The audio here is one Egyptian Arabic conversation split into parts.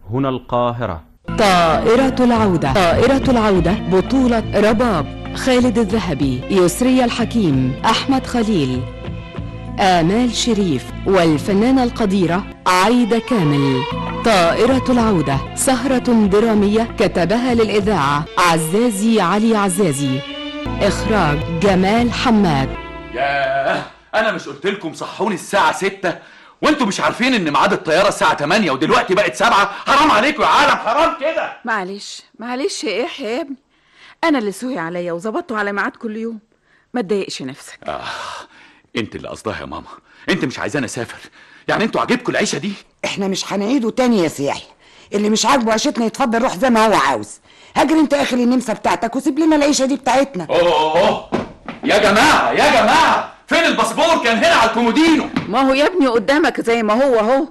هنا القاهرة طائرة العودة طائرة العودة بطولة رباب خالد الذهبي يسري الحكيم أحمد خليل آمال شريف والفنانة القديرة عايدة كامل طائرة العودة سهرة درامية كتبها للإذاعة عزازي علي عزازي إخراج جمال حماد ياه انا مش قلت لكم صحوني الساعة ستة وانتوا مش عارفين ان ميعاد الطيارة الساعة 8 ودلوقتي بقت سبعة حرام عليكم يا عالم حرام كده معلش معلش يا يحيى يا ابني انا اللي سوي عليا وظبطته على ميعاد كل يوم ما تضايقش نفسك آه انت اللي قصدها يا ماما انت مش عايزاني اسافر يعني انتوا عاجبكم العيشة دي احنا مش هنعيده تاني يا سياحي اللي مش عاجبه عيشتنا يتفضل روح زي ما هو عاوز هاجر انت اخر النمسا بتاعتك وسيب لنا العيشه دي بتاعتنا اوه أوه، أوه. يا جماعة يا جماعة فين الباسبور كان هنا على الكومودينو ما هو يا ابني قدامك زي ما هو اهو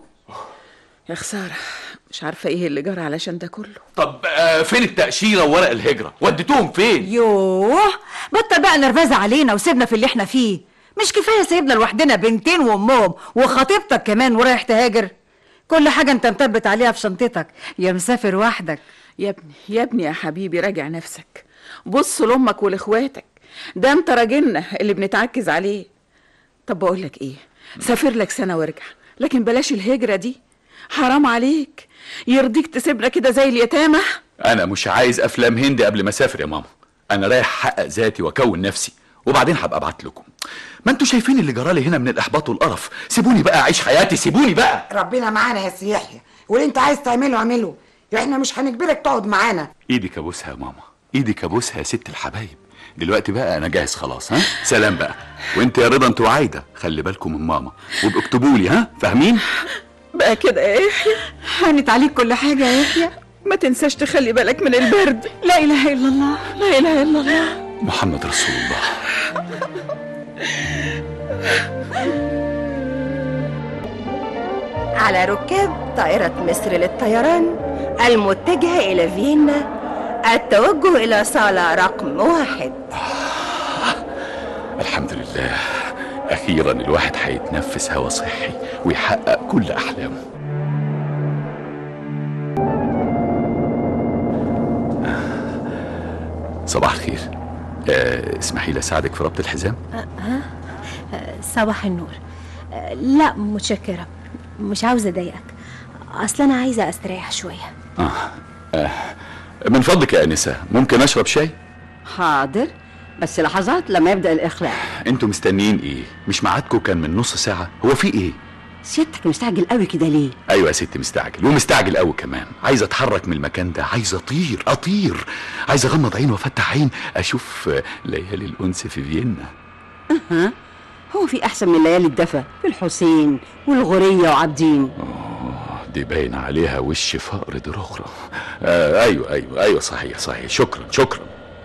يا خساره مش عارفه ايه اللي جرى علشان ده كله طب آه فين التأشيرة وورق الهجرة وديتوهم فين يوه بطل بقى نرفزة علينا وسيبنا في اللي احنا فيه مش كفاية سيبنا لوحدنا بنتين وامهم وخطيبتك كمان ورايح تهاجر كل حاجة انت مثبت عليها في شنطتك يا مسافر وحدك يا ابني يا ابني يا حبيبي راجع نفسك بص لامك ولاخواتك ده انت راجلنا اللي بنتعكز عليه طب بقول لك ايه سافر لك سنه وارجع لكن بلاش الهجره دي حرام عليك يرضيك تسيبنا كده زي اليتامى انا مش عايز افلام هندي قبل ما اسافر يا ماما انا رايح احقق ذاتي واكون نفسي وبعدين هبقى ابعت لكم ما انتوا شايفين اللي جرالي هنا من الاحباط والقرف سيبوني بقى اعيش حياتي سيبوني بقى ربنا معانا يا سياحي واللي انت عايز تعمله اعمله احنا مش هنجبرك تقعد معانا ايدك ابوسها يا ماما ايدك ابوسها يا ست الحبايب دلوقتي بقى انا جاهز خلاص ها سلام بقى وانت يا رضا انت وعايده خلي بالكم من ماما وابقوا اكتبوا لي ها فاهمين بقى كده يا يحيى هانت عليك كل حاجة يا يحيى ما تنساش تخلي بالك من البرد لا إله إلا الله لا اله الا الله محمد رسول الله على ركاب طائرة مصر للطيران المتجهة إلى فيينا التوجه إلى صالة رقم واحد الحمد لله اخيرا الواحد هيتنفس هوا صحي ويحقق كل احلامه صباح الخير آه، اسمحي لي اساعدك في ربط الحزام صباح النور آه، لا متشكرة مش عاوزة أضايقك أصل أنا عايزة أستريح شوية آه. آه. من فضلك يا انسه ممكن اشرب شاي حاضر بس لحظات لما يبدأ الإخلاع انتوا مستنيين ايه مش ميعادكم كان من نص ساعه هو في ايه سيادتك مستعجل قوي كده ليه ايوه يا ستي مستعجل ومستعجل قوي كمان عايز اتحرك من المكان ده عايز اطير اطير عايز اغمض عين وافتح عين اشوف آه، ليالي الانس في فيينا ها هو في أحسن من ليالي الدفا في الحسين والغورية وعابدين دي باين عليها وش فقر دروخرة آه ايوه ايوه ايوه صحيح صحيح شكرا شكرا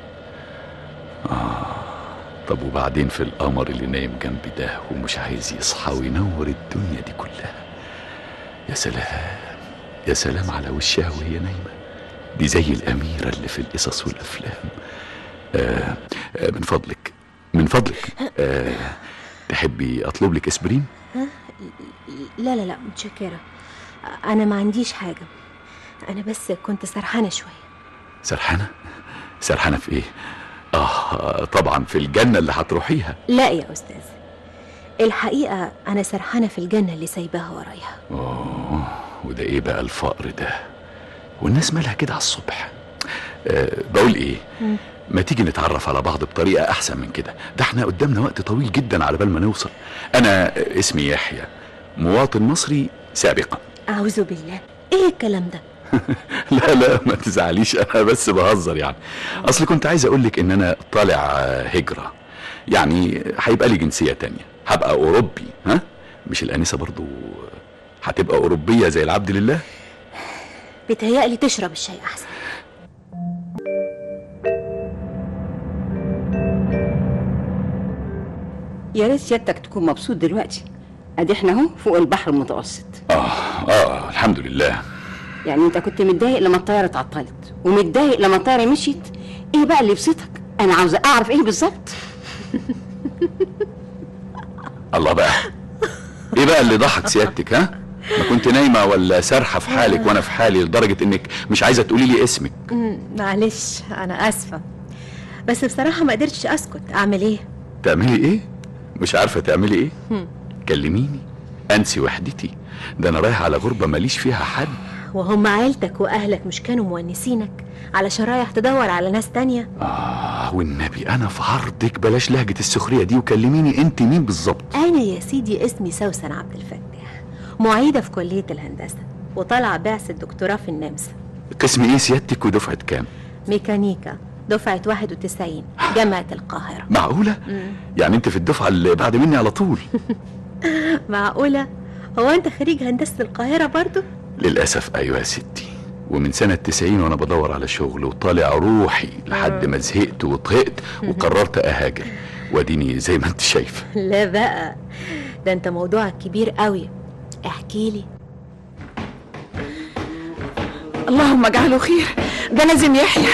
آه طب وبعدين في القمر اللي نايم جنبي ده ومش عايز يصحى وينور الدنيا دي كلها يا سلام يا سلام على وشها وهي نايمة دي زي الأميرة اللي في القصص والأفلام آه آه من فضلك من فضلك آه تحبي أطلب لك إسبرين؟ لا لا لا متشكرة أنا ما عنديش حاجة أنا بس كنت سرحانة شوية سرحانة؟ سرحانة في ايه؟ اه طبعا في الجنة اللي هتروحيها لا يا أستاذ الحقيقة أنا سرحانة في الجنة اللي سايباها ورايا اوه وده ايه بقى الفقر ده؟ والناس مالها كده على الصبح؟ آه بقول ايه؟ ما تيجي نتعرف على بعض بطريقة أحسن من كده ده احنا قدامنا وقت طويل جدا على بال ما نوصل أنا اسمي يحيى مواطن مصري سابقا أعوذ بالله إيه الكلام ده لا لا ما تزعليش انا بس بهزر يعني اصل كنت عايز اقول لك ان انا طالع آه، هجرة يعني هيبقى لي جنسية تانية هبقى اوروبي ها مش الانسة برضو هتبقى اوروبية زي العبد لله بيتهيألي تشرب الشاي أحسن يا ريت سيادتك تكون مبسوط دلوقتي ادي احنا اهو فوق البحر المتوسط اه اه الحمد لله يعني انت كنت متضايق لما الطياره اتعطلت ومتضايق لما الطياره مشيت ايه بقى اللي يبسطك انا عاوزه اعرف ايه بالظبط الله بقى ايه بقى اللي ضحك سيادتك ها ما كنت نايمه ولا سارحه في حالك وانا في حالي لدرجه انك مش عايزه تقولي لي اسمك مم، معلش انا اسفه بس بصراحه ما قدرتش اسكت اعمل ايه تعملي ايه مش عارفه تعملي ايه كلميني انسي وحدتي ده انا رايح على غربه ماليش فيها حد وهم عيلتك واهلك مش كانوا مونسينك علشان رايح تدور على ناس تانية اه والنبي انا في عرضك بلاش لهجه السخريه دي وكلميني انت مين بالظبط انا يا سيدي اسمي سوسن عبد الفتاح معيده في كليه الهندسه وطالعه بعثه دكتوراه في النمسا قسم ايه سيادتك ودفعه كام ميكانيكا دفعه 91 جامعه القاهره معقوله يعني انت في الدفعه اللي بعد مني على طول معقوله هو انت خريج هندسه القاهره برضو للأسف أيوة يا ستي ومن سنة تسعين وأنا بدور على شغل وطالع روحي لحد ما زهقت وطهقت وقررت أهاجر واديني زي ما انت شايفة لا بقى ده انت موضوعك كبير قوي احكي لي اللهم اجعله خير ده لازم يحيى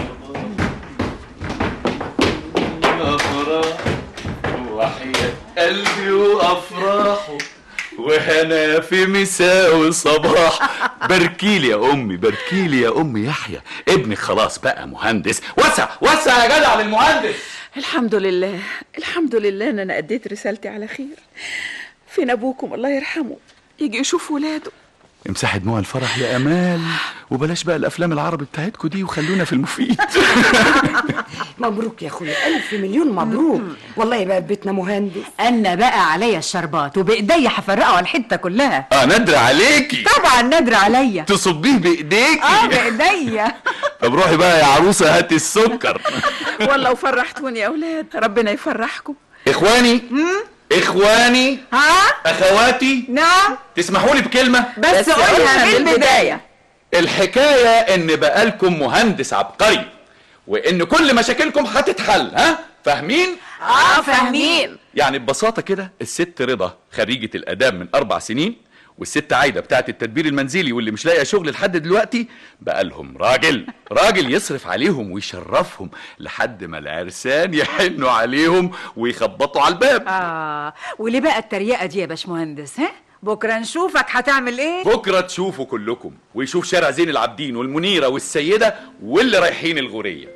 أفراح وحياة قلبي وأفراحه وهنا في مساء وصباح باركيلي يا أمي باركيلي يا أمي يحيى ابنك خلاص بقى مهندس وسع وسع يا جدع للمهندس الحمد لله الحمد لله ان انا اديت رسالتي على خير فين ابوكم الله يرحمه يجي يشوف ولاده امسحي دموع الفرح يا امال وبلاش بقى الافلام العربي بتاعتكوا دي وخلونا في المفيد مبروك يا اخويا الف مليون مبروك والله بقى بيتنا مهندس انا بقى عليا الشربات وبايديا هفرقه على الحته كلها اه ندر عليكي طبعا نادر عليا تصبيه بايديكي اه بايديا طب روحي بقى يا عروسه هاتي السكر والله وفرحتوني يا اولاد ربنا يفرحكم اخواني اخواني ها اخواتي نعم تسمحوا لي بكلمه بس قولها من بالبدايه الحكايه ان بقالكم مهندس عبقري وان كل مشاكلكم هتتحل ها فاهمين اه فاهمين يعني ببساطه كده الست رضا خريجه الاداب من اربع سنين والست عايده بتاعت التدبير المنزلي واللي مش لاقيه شغل لحد دلوقتي بقى لهم راجل راجل يصرف عليهم ويشرفهم لحد ما العرسان يحنوا عليهم ويخبطوا على الباب اه وليه بقى التريقه دي يا باشمهندس ها بكره نشوفك هتعمل ايه بكره تشوفوا كلكم ويشوف شارع زين العابدين والمنيره والسيده واللي رايحين الغوريه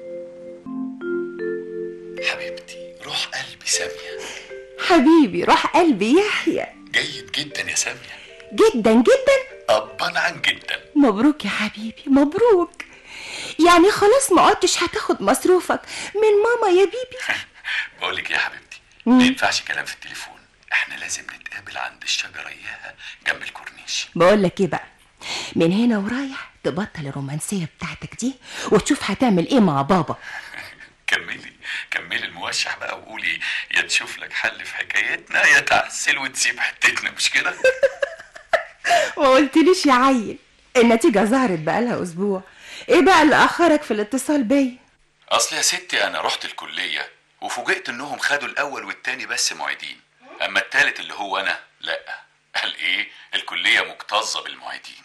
حبيبتي روح قلبي ساميه حبيبي روح قلبي يحيى جيد جدا يا ساميه جدا جدا ابا عن جدا مبروك يا حبيبي مبروك يعني خلاص ما عدتش هتاخد مصروفك من ماما يا بيبي بقول لك يا حبيبتي ما ينفعش كلام في التليفون احنا لازم نتقابل عند الشجره اياها جنب الكورنيش بقول لك ايه بقى من هنا ورايح تبطل الرومانسيه بتاعتك دي وتشوف هتعمل ايه مع بابا كملي كملي الموشح بقى وقولي يا تشوف لك حل في حكايتنا يا تعسل وتسيب حتتنا مش كده ما قلتليش يا عيل النتيجه ظهرت بقالها اسبوع ايه بقى اللي اخرك في الاتصال بيا اصل يا ستي انا رحت الكليه وفوجئت انهم خدوا الاول والتاني بس معيدين اما التالت اللي هو انا لا قال ايه الكليه مكتظه بالمعيدين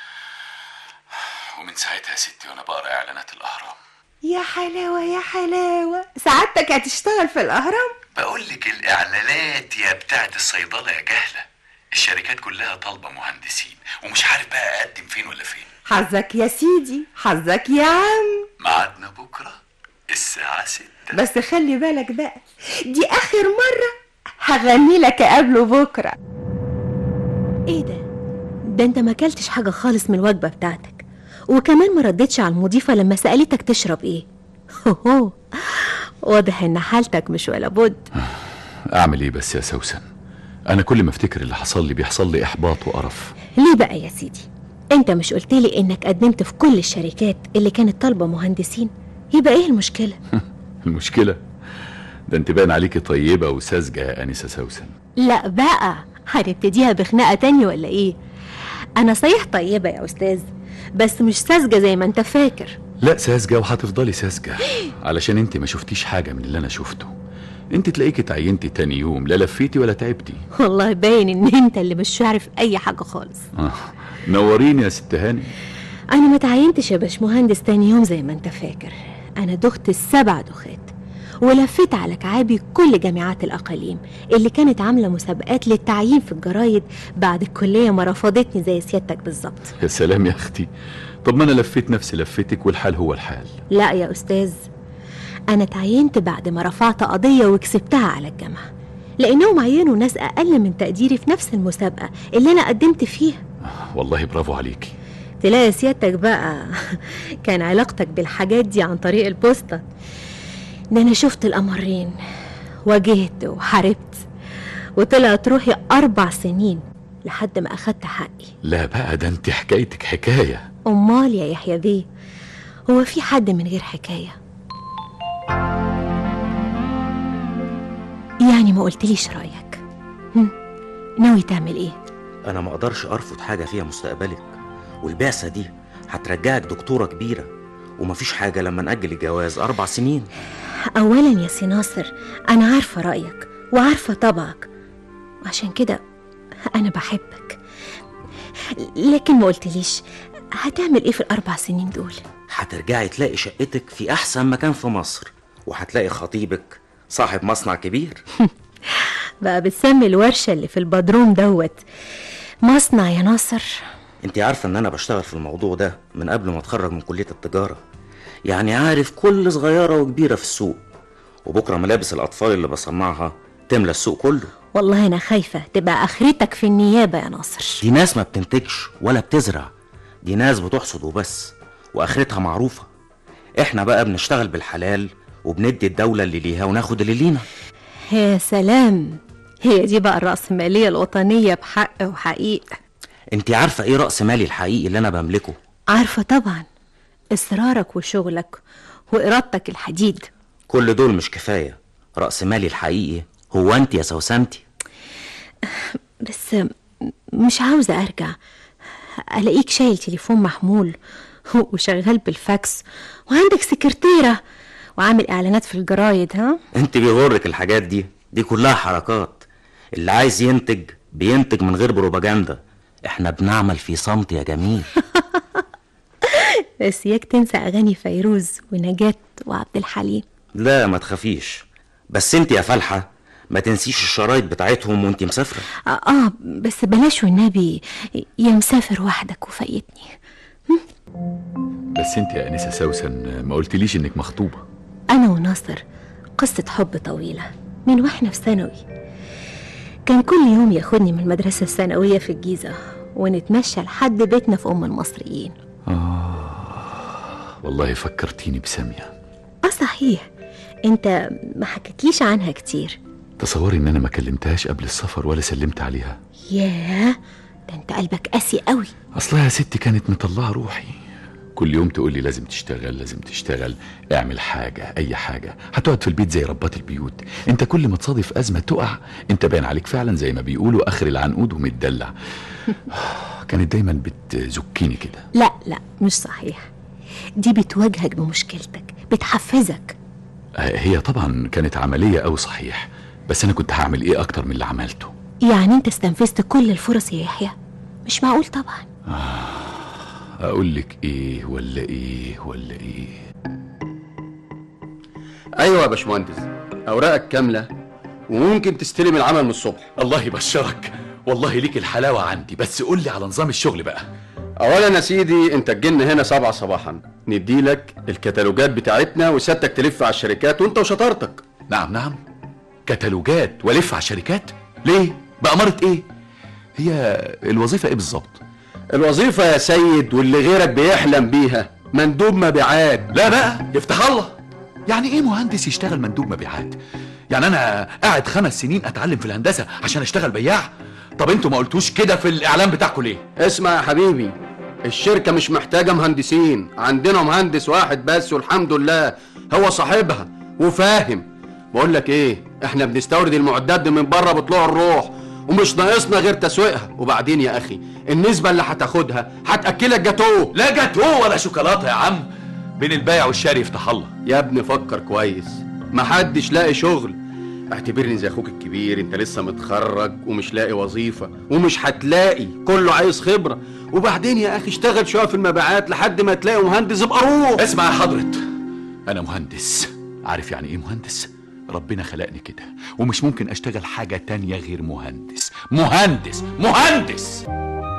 ومن ساعتها يا ستي وانا بقرا اعلانات الاهرام يا حلاوه يا حلاوه سعادتك هتشتغل في الاهرام بقول لك الاعلانات يا بتاعت الصيدله يا جهله الشركات كلها طالبه مهندسين ومش عارف بقى اقدم فين ولا فين حظك يا سيدي حظك يا عم ميعادنا بكره الساعه ستة بس خلي بالك بقى دي اخر مره هغني لك قبله بكره ايه ده ده انت ما اكلتش حاجه خالص من الوجبه بتاعتك وكمان ما ردتش على المضيفه لما سالتك تشرب ايه هو واضح ان حالتك مش ولا بد اعمل ايه بس يا سوسن انا كل ما افتكر اللي حصل لي بيحصل لي احباط وقرف ليه بقى يا سيدي انت مش قلتلي انك قدمت في كل الشركات اللي كانت طالبه مهندسين يبقى ايه المشكله المشكله ده انت باين عليكي طيبه وساذجه يا انسه سوسن لا بقى هنبتديها بخناقه تانية ولا ايه انا صحيح طيبه يا استاذ بس مش ساذجه زي ما انت فاكر لا ساذجه وهتفضلي ساذجه علشان انت ما شفتيش حاجه من اللي انا شفته انت تلاقيكي اتعينتي تاني يوم لا لفيتي ولا تعبتي والله باين ان انت اللي مش عارف اي حاجه خالص آه. نوريني يا ست هاني انا ما تعينتش يا باشمهندس تاني يوم زي ما انت فاكر انا دخت السبع دخات ولفيت على كعابي كل جامعات الأقاليم اللي كانت عاملة مسابقات للتعيين في الجرايد بعد الكلية ما رفضتني زي سيادتك بالظبط يا سلام يا اختي طب ما انا لفيت نفس لفتك والحال هو الحال لا يا أستاذ أنا تعينت بعد ما رفعت قضية وكسبتها على الجامعة لأنهم عينوا ناس أقل من تقديري في نفس المسابقة اللي أنا قدمت فيها والله برافو عليكي تلاقي سيادتك بقى كان علاقتك بالحاجات دي عن طريق البوسطة ده أنا شفت القمرين واجهت وحاربت وطلعت روحي أربع سنين لحد ما أخدت حقي لا بقى ده انت حكايتك حكايه أمال يا يحيى بيه هو في حد من غير حكاية يعني ما قلتليش رأيك هم؟ ناوي تعمل ايه انا ما اقدرش ارفض حاجه فيها مستقبلك والبعثه دي هترجعك دكتوره كبيره ومفيش حاجه لما ناجل الجواز اربع سنين أولا يا سي ناصر أنا عارفة رأيك وعارفة طبعك عشان كده أنا بحبك لكن ما قلتليش هتعمل ايه في الأربع سنين دول هترجعي تلاقي شقتك في احسن مكان في مصر وهتلاقي خطيبك صاحب مصنع كبير بقى بتسمي الورشة اللي في البدروم دوت مصنع يا ناصر انت عارفه ان انا بشتغل في الموضوع ده من قبل ما اتخرج من كليه التجاره يعني عارف كل صغيره وكبيره في السوق وبكره ملابس الاطفال اللي بصنعها تملى السوق كله والله أنا خايفة تبقى آخرتك في النيابة يا ناصر دي ناس ما بتنتجش ولا بتزرع دي ناس بتحصد وبس واخرتها معروفه احنا بقى بنشتغل بالحلال وبندي الدوله اللي ليها وناخد اللي لينا يا سلام هي دي بقى الرأسمالية الوطنية بحق وحقيقة انت عارفه ايه راس مالي الحقيقي اللي انا بملكه عارفة طبعا إصرارك وشغلك وإرادتك الحديد كل دول مش كفايه راس مالي الحقيقي هو انت يا سوسنتي بس مش عاوزة أرجع ألاقيك شايل تليفون محمول وشغال بالفاكس وعندك سكرتيرة وعامل إعلانات في الجرايد ها انت بيغرك الحاجات دي دي كلها حركات اللي عايز ينتج بينتج من غير بروباجندا احنا بنعمل في صمت يا جميل بس ياك تنسى أغاني فيروز ونجاة وعبد الحليم لا ما تخافيش بس انت يا فالحه ما تنسيش الشرايط بتاعتهم وانت مسافره آه, آه بس بلاش والنبي يا مسافر وحدك وفايتني بس انت يا انسه سوسن ما قلتليش انك مخطوبه أنا وناصر قصة حب طويلة من واحنا في ثانوي كان كل يوم ياخدني من المدرسة الثانوية في الجيزة ونتمشى لحد بيتنا في أم المصريين والله فكرتيني بساميه آه صحيح أنت ما حكيتليش عنها كتير تصوري ان انا ما كلمتهاش قبل السفر ولا سلمت عليها ياه ده أنت قلبك قاسي قوي اصلها يا ستي كانت مطلعه روحي كل يوم تقول لي لازم تشتغل لازم تشتغل اعمل حاجة أي حاجة هتقعد في البيت زي ربات البيوت انت كل ما تصادف أزمة تقع انت باين عليك فعلا زي ما بيقولوا آخر العنقود ومتدلع كانت دايما بتزكيني كده لا لا مش صحيح دي بتواجهك بمشكلتك بتحفزك هي طبعا كانت عملية أو صحيح بس أنا كنت هعمل إيه أكتر من اللي عملته يعني أنت استنفذت كل الفرص يا يحيى مش معقول طبعا أقول لك إيه ولا إيه ولا إيه ايوه يا باشمهندس اوراقك كامله وممكن تستلم العمل من الصبح الله يبشرك والله ليك الحلاوة عندي بس قول لي على نظام الشغل بقى اولا يا سيدي انت تجينا هنا سبعة صباحا نديلك الكتالوجات بتاعتنا وسيادتك تلف على الشركات وانت وشطارتك نعم نعم كتالوجات والف على الشركات ليه بأمارة ايه هي الوظيفة ايه بالظبط الوظيفه يا سيد واللي غيرك بيحلم بيها مندوب مبيعات لا بقى يفتح الله يعني ايه مهندس يشتغل مندوب مبيعات يعني انا قاعد خمس سنين اتعلم في الهندسة عشان اشتغل بياع طب انتوا ما قلتوش كده في الاعلان بتاعكم ليه اسمع يا حبيبي الشركة مش محتاجة مهندسين عندنا مهندس واحد بس والحمد لله هو صاحبها وفاهم بقول لك ايه احنا بنستورد المعدات دي من بره بطلوع الروح ومش ناقصنا غير تسويقها وبعدين يا اخي النسبة اللي هتاخدها هتاكلك جاتوه لا جاتوه ولا شوكولاتة يا عم بين البايع والشاري يفتح الله يا ابني فكر كويس محدش لاقي شغل اعتبرني زي اخوك الكبير انت لسه متخرج ومش لاقي وظيفة ومش هتلاقي كله عايز خبرة وبعدين يا اخي اشتغل شوية في المبيعات لحد ما تلاقي مهندس ابقى روح اسمع يا حضرة انا مهندس عارف يعني ايه مهندس ربنا خلقني كده ومش ممكن اشتغل حاجة تانية غير مهندس مهندس مهندس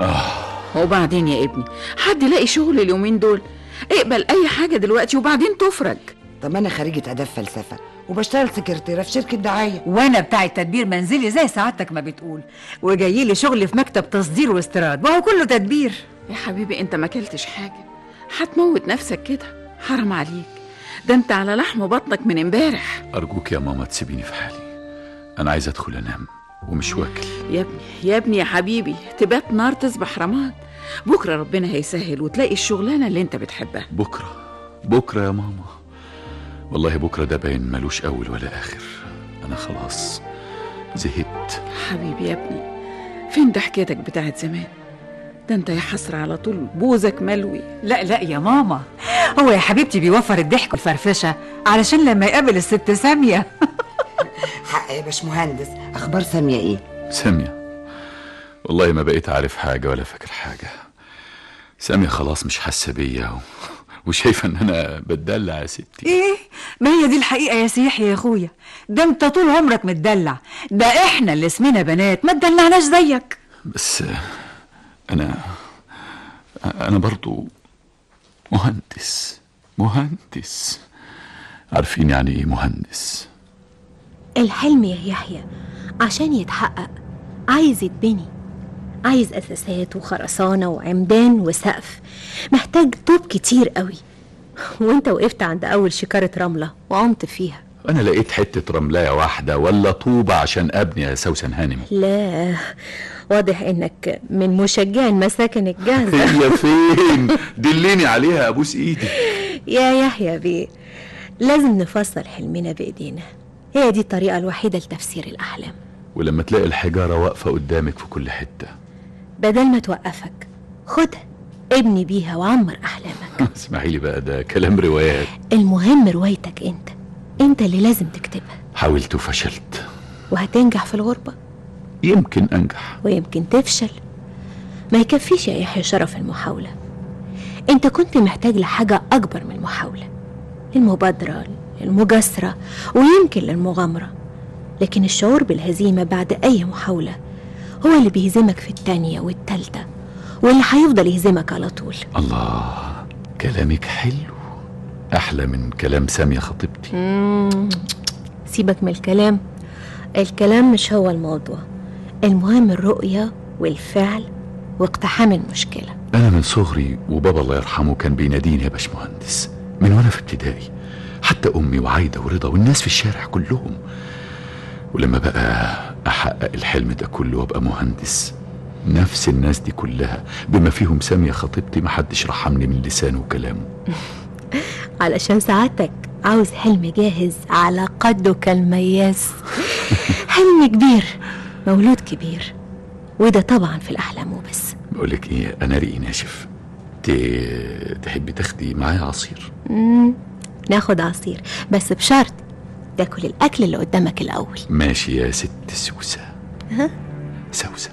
وبعدين يا ابني حد يلاقي شغل اليومين دول اقبل اي حاجة دلوقتي وبعدين تفرج طب انا خريجه اداب فلسفه وبشتغل سكرتيره في شركه دعايه وانا بتاع تدبير منزلي زي سعادتك ما بتقول وجاي لي شغل في مكتب تصدير واستيراد وهو كله تدبير يا حبيبي انت ما اكلتش حاجة هتموت نفسك كده حرام عليك ده انت على لحم بطنك من امبارح ارجوك يا ماما تسيبيني في حالي انا عايز ادخل انام ومش واكل يا ابني يا ابني يا حبيبي تبات نار تصبح رماد بكرة ربنا هيسهل وتلاقي الشغلانة اللي انت بتحبها بكرة بكرة يا ماما والله بكرة ده باين ملوش أول ولا آخر أنا خلاص زهقت حبيبي يا ابني فين ضحكتك بتاعت زمان ده انت يا حسرة على طول بوزك ملوي لا لا يا ماما هو يا حبيبتي بيوفر الضحك والفرفشه علشان لما يقابل الست ساميه حق يا باشمهندس اخبار ساميه ايه سامية والله ما بقيت عارف حاجة ولا فاكر حاجة سامية خلاص مش حاسة بيا و... وشايفة إن أنا بتدلع يا ستي ايه ما هي دي الحقيقه يا سيح يا اخويا ده انت طول عمرك متدلع ده احنا اللي اسمنا بنات ما تدلعناش زيك بس أنا أنا برضو مهندس مهندس عارفين يعني إيه مهندس الحلم يا يحيى عشان يتحقق عايز يتبني عايز أساسات وخرسانة وعمدان وسقف محتاج طوب كتير قوي وانت وقفت عند أول شكارة رملة وقمت فيها أنا لقيت حتة رملاية واحدة ولا طوبة عشان أبني يا سوسن هانم لا واضح انك من مشجعي المساكن الجاهزة هي فين دليني عليها أبوس إيدي يا يحيى بيه لازم نفسر حلمنا بإيدينا هي دي الطريقة الوحيدة لتفسير الأحلام ولما تلاقي الحجارة واقفة قدامك في كل حتة بدل ما توقفك خدها ابني بيها وعمر أحلامك اسمحي لي بقى ده كلام روايات المهم روايتك انت انت اللي لازم تكتبها حاولت وفشلت وهتنجح في الغربة يمكن أنجح ويمكن تفشل ما يكفيش يا يحيى شرف المحاولة انت كنت محتاج لحاجة أكبر من المحاولة للمبادرة للمجاسرة ويمكن للمغامرة لكن الشعور بالهزيمة بعد أي محاولة هو اللي بيهزمك في التانية والتالتة واللي هيفضل يهزمك على طول الله كلامك حلو أحلى من كلام سامية خطيبتي مم. سيبك من الكلام الكلام مش هو الموضوع المهم الرؤية والفعل واقتحام المشكلة أنا من صغري وبابا الله يرحمه كان بيناديني يا باشمهندس من وأنا في ابتدائي حتى أمي وعايدة ورضا والناس في الشارع كلهم ولما بقى أحقق الحلم ده كله وأبقى مهندس نفس الناس دي كلها بما فيهم سامية خطيبتي محدش رحمني من لسانه وكلامه علشان سعادتك عاوز حلم جاهز على قده كالمياس حلم كبير مولود كبير وده طبعا في الأحلام وبس بقولك إيه أنا ريقي ناشف ت- تحبي تاخدي معايا عصير مم. ناخد عصير بس بشرط تاكل الأكل اللي قدامك الأول ماشي يا ست سوسة ها؟ سوسة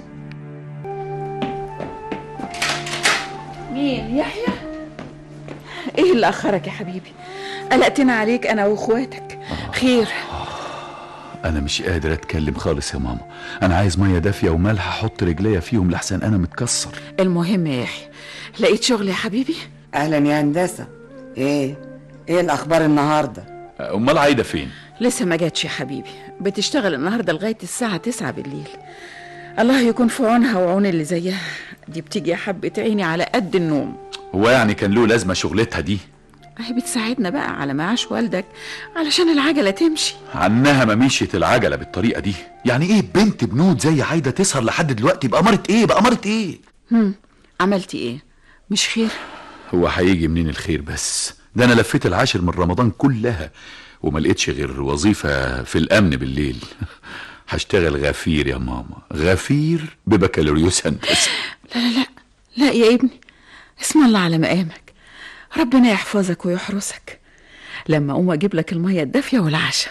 مين يحيى ايه اللي اخرك يا حبيبي قلقتنا عليك انا واخواتك خير أنا مش قادر أتكلم خالص يا ماما أنا عايز مية دافية وملح أحط رجليا فيهم لحسن أنا متكسر المهم يا يحيى لقيت شغل يا حبيبي اهلا يا هندسه ايه ايه الاخبار النهارده أمال عايدة فين؟ لسه ما جاتش يا حبيبي بتشتغل النهارده لغايه الساعه 9 بالليل الله يكون في عونها وعون اللي زيها دي بتيجي يا حبة عيني على قد النوم هو يعني كان له لازمة شغلتها دي اهي بتساعدنا بقى على معاش والدك علشان العجله تمشي عنها ما مشيت العجلة بالطريقة دي يعني إيه بنت بنود زي عايدة تسهر لحد دلوقتي بأمارة إيه بأمارة إيه هم عملتي ايه مش خير هو هيجي منين الخير بس ده أنا لفيت العاشر من رمضان كلها وما لقيتش غير وظيفة في الأمن بالليل هشتغل غفير يا ماما غفير ببكالوريوس هندسة لا لا لا لا يا ابني اسم الله على مقامك ربنا يحفظك ويحرسك لما اقوم اجيب لك الميه الدافيه والعشاء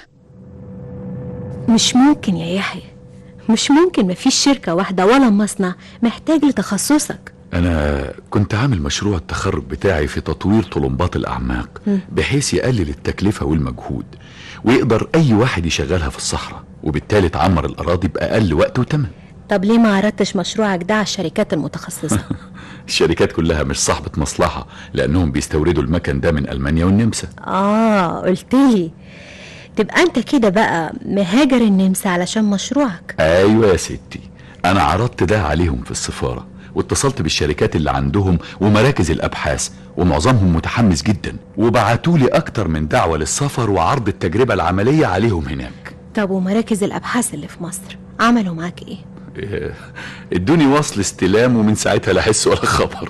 مش ممكن يا يحيى مش ممكن مفيش شركة واحدة ولا مصنع محتاج لتخصصك انا كنت عامل مشروع التخرج بتاعي في تطوير طلمبات الاعماق بحيث يقلل التكلفة والمجهود ويقدر اي واحد يشغلها في الصحراء وبالتالي تعمر الاراضي باقل وقت وتمن طب ليه ما عرضتش مشروعك ده على الشركات المتخصصة الشركات كلها مش صاحبة مصلحة لانهم بيستوردوا المكن ده من المانيا والنمسا اه قلتلي تبقى انت كده بقى مهاجر النمسا علشان مشروعك ايوه يا ستي انا عرضت ده عليهم في السفارة واتصلت بالشركات اللي عندهم ومراكز الابحاث ومعظمهم متحمس جدا وبعتولي اكتر من دعوة للسفر وعرض التجربة العملية عليهم هناك طب ومراكز الابحاث اللي في مصر عملوا معاك ايه إيه، ادوني وصل استلام ومن ساعتها لا حس ولا خبر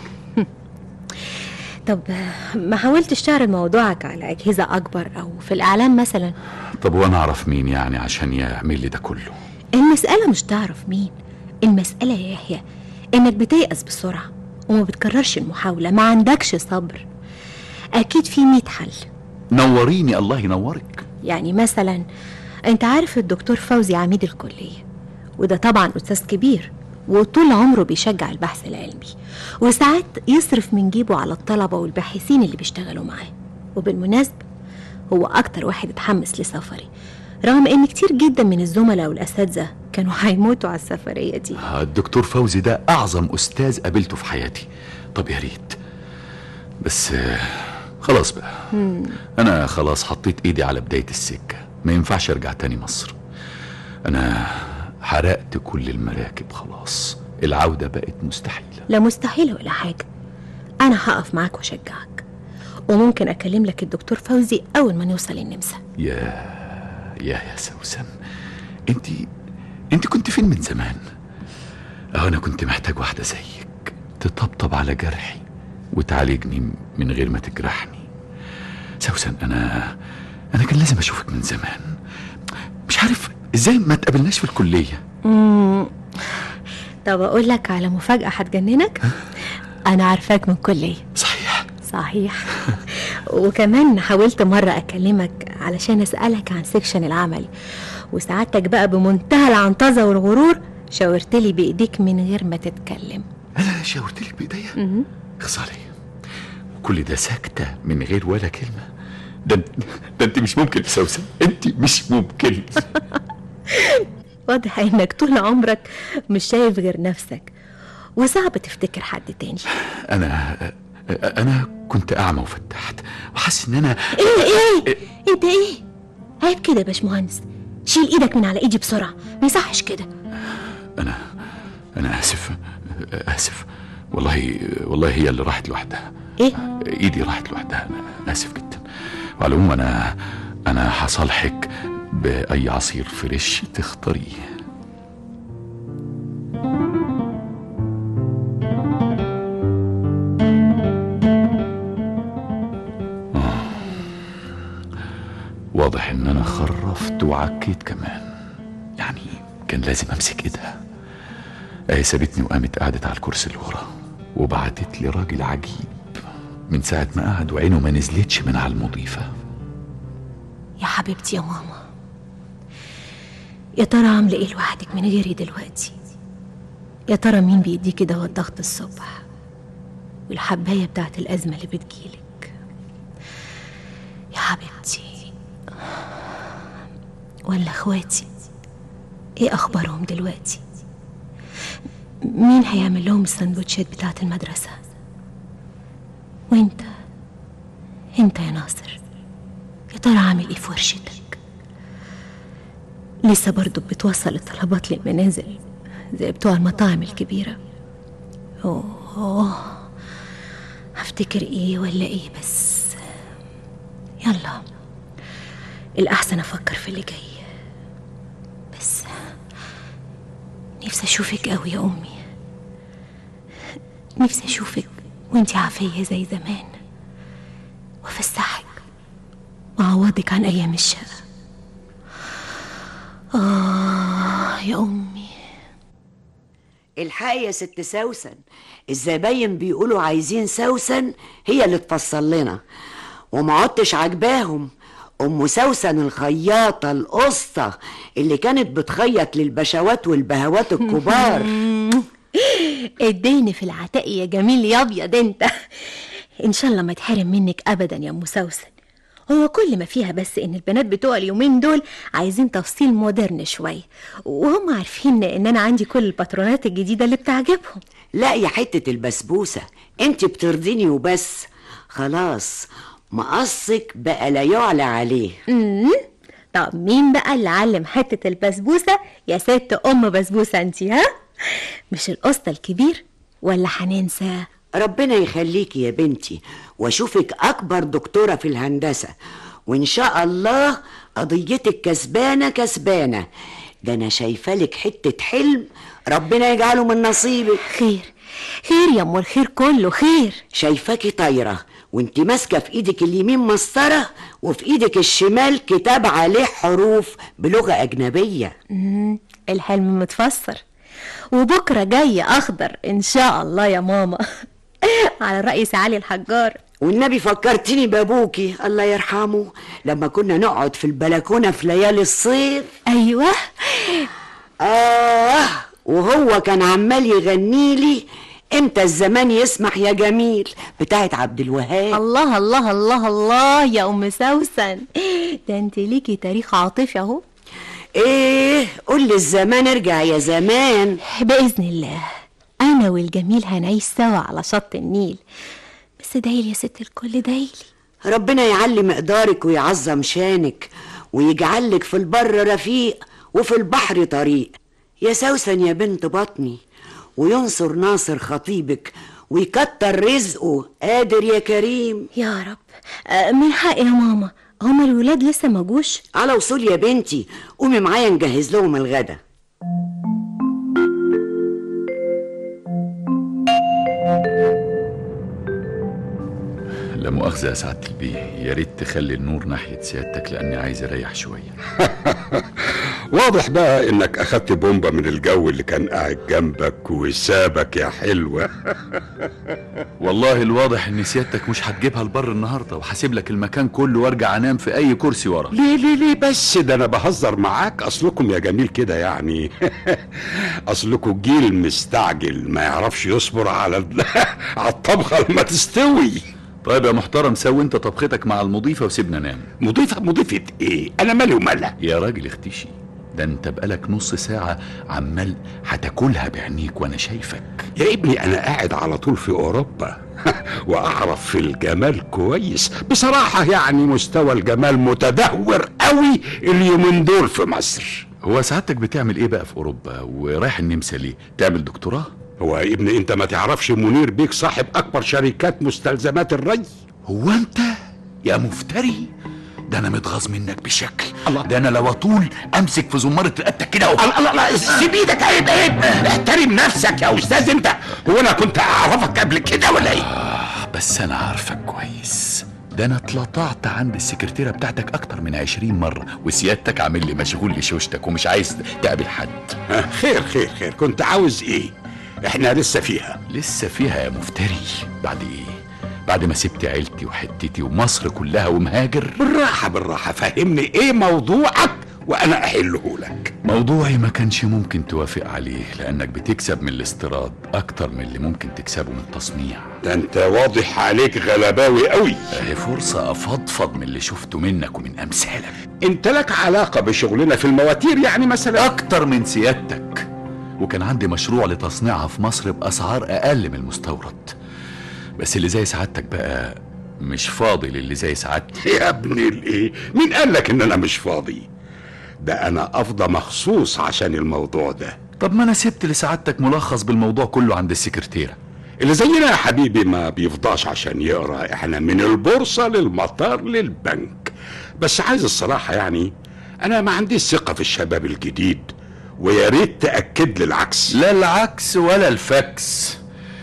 طب ما حاولتش تعرض موضوعك على اجهزة اكبر او في الاعلام مثلا طب وانا اعرف مين يعني عشان يعمل لي ده كله المسألة مش تعرف مين المسألة يا يحيى انك بتيأس بسرعة وما بتكررش المحاولة ما عندكش صبر اكيد في مية حل نوريني الله ينورك يعني مثلا انت عارف الدكتور فوزي عميد الكلية وده طبعا أستاذ كبير وطول عمره بيشجع البحث العلمي وساعات يصرف من جيبه على الطلبة والباحثين اللي بيشتغلوا معاه وبالمناسبة هو أكتر واحد اتحمس لسفري رغم ان كتير جدا من الزملاء والأساتذة كانوا هيموتوا على السفرية دي الدكتور فوزي ده اعظم استاذ قابلته في حياتي طب يا ريت بس آه، خلاص بقى انا خلاص حطيت ايدي على بداية السكة ما ينفعش ارجع تاني مصر انا حرقت كل المراكب خلاص العودة بقت مستحيلة لا مستحيل ولا حاجة أنا هقف معاك وأشجعك وممكن أكلم لك الدكتور فوزي أول ما نوصل النمسا يا يا يا سوسن انت انت كنت فين من زمان اه انا كنت محتاج واحدة زيك تطبطب على جرحي وتعالجني من غير ما تجرحني سوسن انا انا كان لازم اشوفك من زمان مش عارف ازاي ما تقابلناش في الكلية طب أقول لك على مفاجأة هتجننك أنا عارفاك من كلية صحيح صحيح وكمان حاولت مرة أكلمك علشان أسألك عن سيكشن العمل وسعادتك بقى بمنتهى العنطزة والغرور شاورت لي بإيديك من غير ما تتكلم انا شاورت لك بايديا خساري وكل ده ساكتة من غير ولا كلمة ده ده انت مش ممكن سوسن انت مش ممكن واضح إنك طول عمرك مش شايف غير نفسك وصعب تفتكر حد تاني انا انا كنت اعمى وفتحت وحاسس ان انا ايه ايه انت ايه عيب كده يا باشمهندس شيل ايدك من على ايدي بسرعه ما يصحش كده انا انا اسف اسف والله والله هي اللي راحت لوحدها ايه ايدي راحت لوحدها انا اسف جدا وعلى العموم انا انا هصالحك باي عصير فريش تختاريه آه. واضح ان انا خرفت وعكيت كمان يعني كان لازم امسك ايدها اهي سابتني وقامت قعدت على الكرسي اللي ورا وبعتت لي راجل عجيب من ساعة ما قعد وعينه ما نزلتش من على المضيفة يا حبيبتي يا ماما يا ترى عامله ايه لوحدك من غيري دلوقتي يا ترى مين بيديكي دواء الضغط الصبح والحبايه بتاعت الازمه اللي بتجيلك يا حبيبتي ولا اخواتي ايه اخبارهم دلوقتي مين هيعمل لهم السندوتشات بتاعت المدرسه وانت انت يا ناصر يا ترى عامل ايه في ورشتك لسه برضو بتوصل الطلبات للمنازل زي بتوع المطاعم الكبيرة أوه هفتكر ايه ولا ايه بس يلا الأحسن أفكر في اللي جاي بس نفسي أشوفك أوي يا أمي نفسي أشوفك وانتي عافية زي زمان وأفسحك وأعوضك عن أيام الشقة آه يا أمي الحقي يا ست سوسن الزباين بيقولوا عايزين سوسن هي اللي تفصل لنا وما عدتش عجباهم ام سوسن الخياطه القسطه اللي كانت بتخيط للبشوات والبهوات الكبار اديني في العتاق يا جميل يا ابيض انت ان شاء الله ما تحرم منك ابدا يا ام سوسن هو كل ما فيها بس ان البنات بتوع اليومين دول عايزين تفصيل مودرن شويه وهم عارفين ان انا عندي كل الباترونات الجديده اللي بتعجبهم لا يا حتة البسبوسة انت بترضيني وبس خلاص مقصك بقى لا يعلى عليه امم طب مين بقى اللي علم حته البسبوسه يا ست ام بسبوسه انت ها مش القسطى الكبير ولا هننسى ربنا يخليكي يا بنتي واشوفك اكبر دكتورة في الهندسة وان شاء الله قضيتك كسبانة كسبانة ده انا شايفة لك حتة حلم ربنا يجعله من نصيبك خير خير يا ام الخير كله خير شايفاكي طايرة وانت ماسكة في ايدك اليمين مسطرة وفي ايدك الشمال كتاب عليه حروف بلغة اجنبية مم. الحلم متفسر وبكره جاي اخضر ان شاء الله يا ماما على رأي سعالي الحجار والنبي فكرتني بابوكي الله يرحمه لما كنا نقعد في البلكونة في ليالي الصيف ايوه آه وهو كان عمال يغني لي امتى الزمان يسمح يا جميل بتاعت عبد الوهاب الله الله الله الله يا ام سوسن ده انت ليكي تاريخ عاطفي اهو ايه قول لي الزمان ارجع يا زمان باذن الله انا والجميل هنعيش سوا على شط النيل بس دايلي يا ست الكل دايلي ربنا يعلي مقدارك ويعظم شانك ويجعلك في البر رفيق وفي البحر طريق يا سوسن يا بنت بطني وينصر ناصر خطيبك ويكتر رزقه قادر يا كريم يا رب آه، من حق يا ماما هما الولاد لسه ما جوش على وصول يا بنتي قومي معايا نجهز لهم الغدا لا مؤاخذة يا سعادة البيه يا ريت تخلي النور ناحية سيادتك لأني عايز أريح شوية واضح بقى انك اخدت بومبا من الجو اللي كان قاعد جنبك وسابك يا حلوة والله الواضح إن سيادتك مش هتجيبها البر النهاردة وهسيب لك المكان كله وارجع أنام في أي كرسي ورا ليه ليه ليه بس ده انا بهزر معاك اصلكم يا جميل كده يعني اصلكم جيل مستعجل ما يعرفش يصبر على ال- على الطبخة لما تستوي طيب يا محترم سوي انت طبختك مع المضيفة وسيبنا نام مضيفة مضيفة ايه انا مالي ومالها يا راجل اختشي ده انت بقالك نص ساعة عمال هتاكلها بعينيك وانا شايفك يا ابني انا قاعد على طول في اوروبا واعرف في الجمال كويس بصراحة يعني مستوى الجمال متدهور قوي اليومين دول في مصر هو سعادتك بتعمل ايه بقى في اوروبا ورايح النمسا ليه تعمل دكتوراه هو يا ابني انت ما تعرفش منير بيك صاحب اكبر شركات مستلزمات الري هو انت يا مفتري ده انا متغاظ منك بشكل الله ده انا لو اطول امسك في زمارة رقبتك كده و... الله الله الله سيب ايدك عيب عيب احترم نفسك يا استاذ انت هو انا كنت اعرفك قبل كده ولا ايه آه بس انا عارفك كويس ده انا اتلطعت عند السكرتيرة بتاعتك اكتر من عشرين مرة وسيادتك عامل لي مشغول لشوشتك ومش عايز تقابل حد ها، خير خير خير كنت عاوز ايه احنا لسه فيها لسه فيها يا مفتري بعد ايه بعد ما سبت عيلتي وحتتي ومصر كلها ومهاجر بالراحة بالراحة فهمني ايه موضوعك وانا احله لك موضوعي ما كانش ممكن توافق عليه لانك بتكسب من الاستيراد اكتر من اللي ممكن تكسبه من التصنيع ده انت واضح عليك غلباوي قوي اهي فرصة افضفض من اللي شفته منك ومن امثالك انت لك علاقة بشغلنا في المواتير يعني مثلا اكتر من سيادتك وكان عندي مشروع لتصنيعها في مصر باسعار اقل من المستورد بس اللي زي سعادتك بقى مش فاضي للي زي سعادتي يا ابني الايه مين قال لك ان انا مش فاضي ده انا افضى مخصوص عشان الموضوع ده طب ما انا سبت لسعادتك ملخص بالموضوع كله عند السكرتيرة اللي زينا يا حبيبي ما بيفضاش عشان يقرا احنا من البورصة للمطار للبنك بس عايز الصراحة يعني انا ما عنديش ثقة في الشباب الجديد ويا ريت تأكد لي العكس لا العكس ولا الفاكس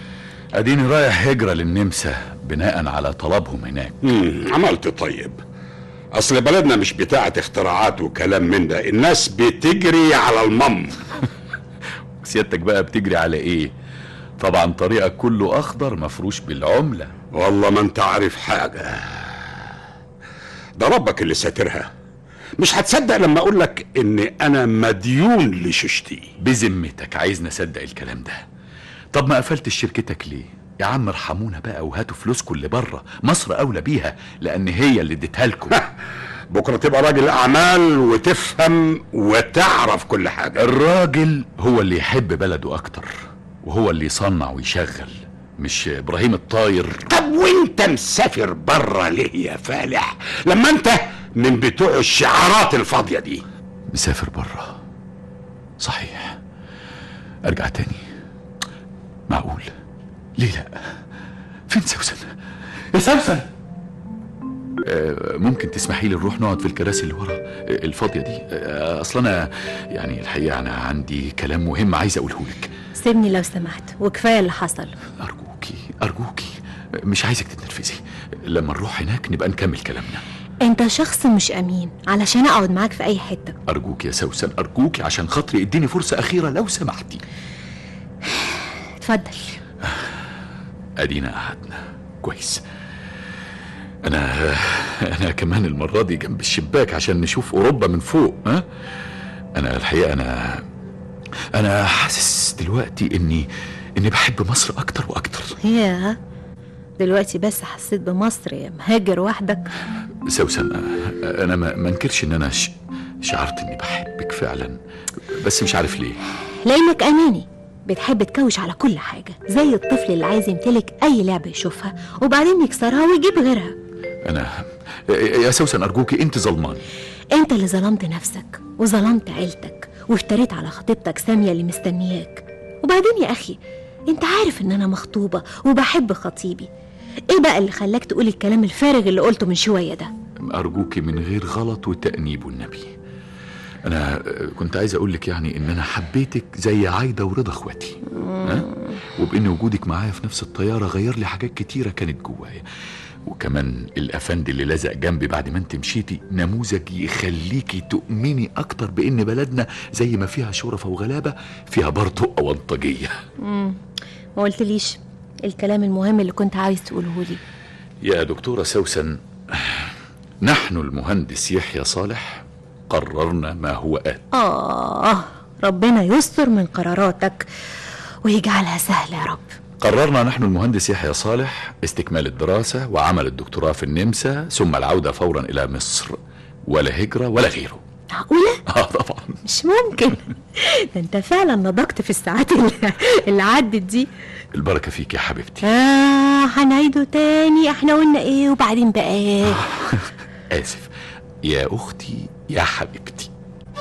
اديني رايح هجرة للنمسا بناء على طلبهم هناك مم، عملت طيب اصل بلدنا مش بتاعة اختراعات وكلام من ده الناس بتجري على المم سيادتك بقى بتجري على ايه طبعا طريقك كله اخضر مفروش بالعملة والله ما انت عارف حاجة ده ربك اللي ساترها مش هتصدق لما اقول لك ان انا مديون لششتي بذمتك عايز نصدق الكلام ده طب ما قفلتش شركتك ليه يا عم ارحمونا بقى وهاتوا فلوسكم اللي بره مصر اولى بيها لان هي اللي اديتها لكم بكره تبقى راجل اعمال وتفهم وتعرف كل حاجه الراجل هو اللي يحب بلده اكتر وهو اللي يصنع ويشغل مش ابراهيم الطاير طب وانت مسافر بره ليه يا فالح لما انت من بتوع الشعارات الفاضيه دي مسافر بره صحيح ارجع تاني معقول ليه لا فين سوسن يا سوسن آه، ممكن تسمحي لي نروح نقعد في الكراسي اللي ورا آه، الفاضيه دي آه، اصل انا يعني الحقيقه انا عندي كلام مهم عايز اقوله لك سيبني لو سمحت وكفايه اللي حصل ارجوكي ارجوكي مش عايزك تتنرفزي لما نروح هناك نبقى نكمل كلامنا انت شخص مش امين علشان اقعد معاك في اي حته ارجوك يا سوسن ارجوكي عشان خاطري اديني فرصه اخيره لو سمحتي اتفضل ادينا قعدنا كويس انا انا كمان المره دي جنب الشباك عشان نشوف اوروبا من فوق ها انا الحقيقه انا انا حاسس دلوقتي اني اني بحب مصر اكتر واكتر يا دلوقتي بس حسيت بمصر يا مهاجر وحدك سوسن انا ما ما انكرش ان انا ش... شعرت اني بحبك فعلا بس مش عارف ليه لانك اناني بتحب تكوش على كل حاجه زي الطفل اللي عايز يمتلك اي لعبه يشوفها وبعدين يكسرها ويجيب غيرها انا يا سوسن ارجوكي انت ظلماني انت اللي ظلمت نفسك وظلمت عيلتك وافتريت على خطيبتك ساميه اللي مستنياك وبعدين يا اخي انت عارف ان انا مخطوبه وبحب خطيبي ايه بقى اللي خلاك تقول الكلام الفارغ اللي قلته من شويه ده أرجوكي من غير غلط وتأنيب النبي أنا كنت عايز أقول لك يعني إن أنا حبيتك زي عايدة ورضا إخواتي ها؟ وبإن وجودك معايا في نفس الطيارة غير لي حاجات كتيرة كانت جوايا وكمان الأفندي اللي لزق جنبي بعد ما أنت مشيتي نموذج يخليكي تؤمني أكتر بإن بلدنا زي ما فيها شرفة وغلابة فيها برضه أونطجية مم. ما قلتليش الكلام المهم اللي كنت عايز تقوله لي يا دكتورة سوسن نحن المهندس يحيى صالح قررنا ما هو آت آه ربنا يستر من قراراتك ويجعلها سهلة يا رب قررنا نحن المهندس يحيى صالح استكمال الدراسة وعمل الدكتوراه في النمسا ثم العودة فورا إلى مصر ولا هجرة ولا غيره معقولة؟ آه طبعا مش ممكن ده انت فعلا نضجت في الساعات اللي, اللي عدت دي البركة فيك يا حبيبتي آه هنعيده تاني احنا قلنا ايه وبعدين بقى ايه آسف يا أختي يا حبيبتي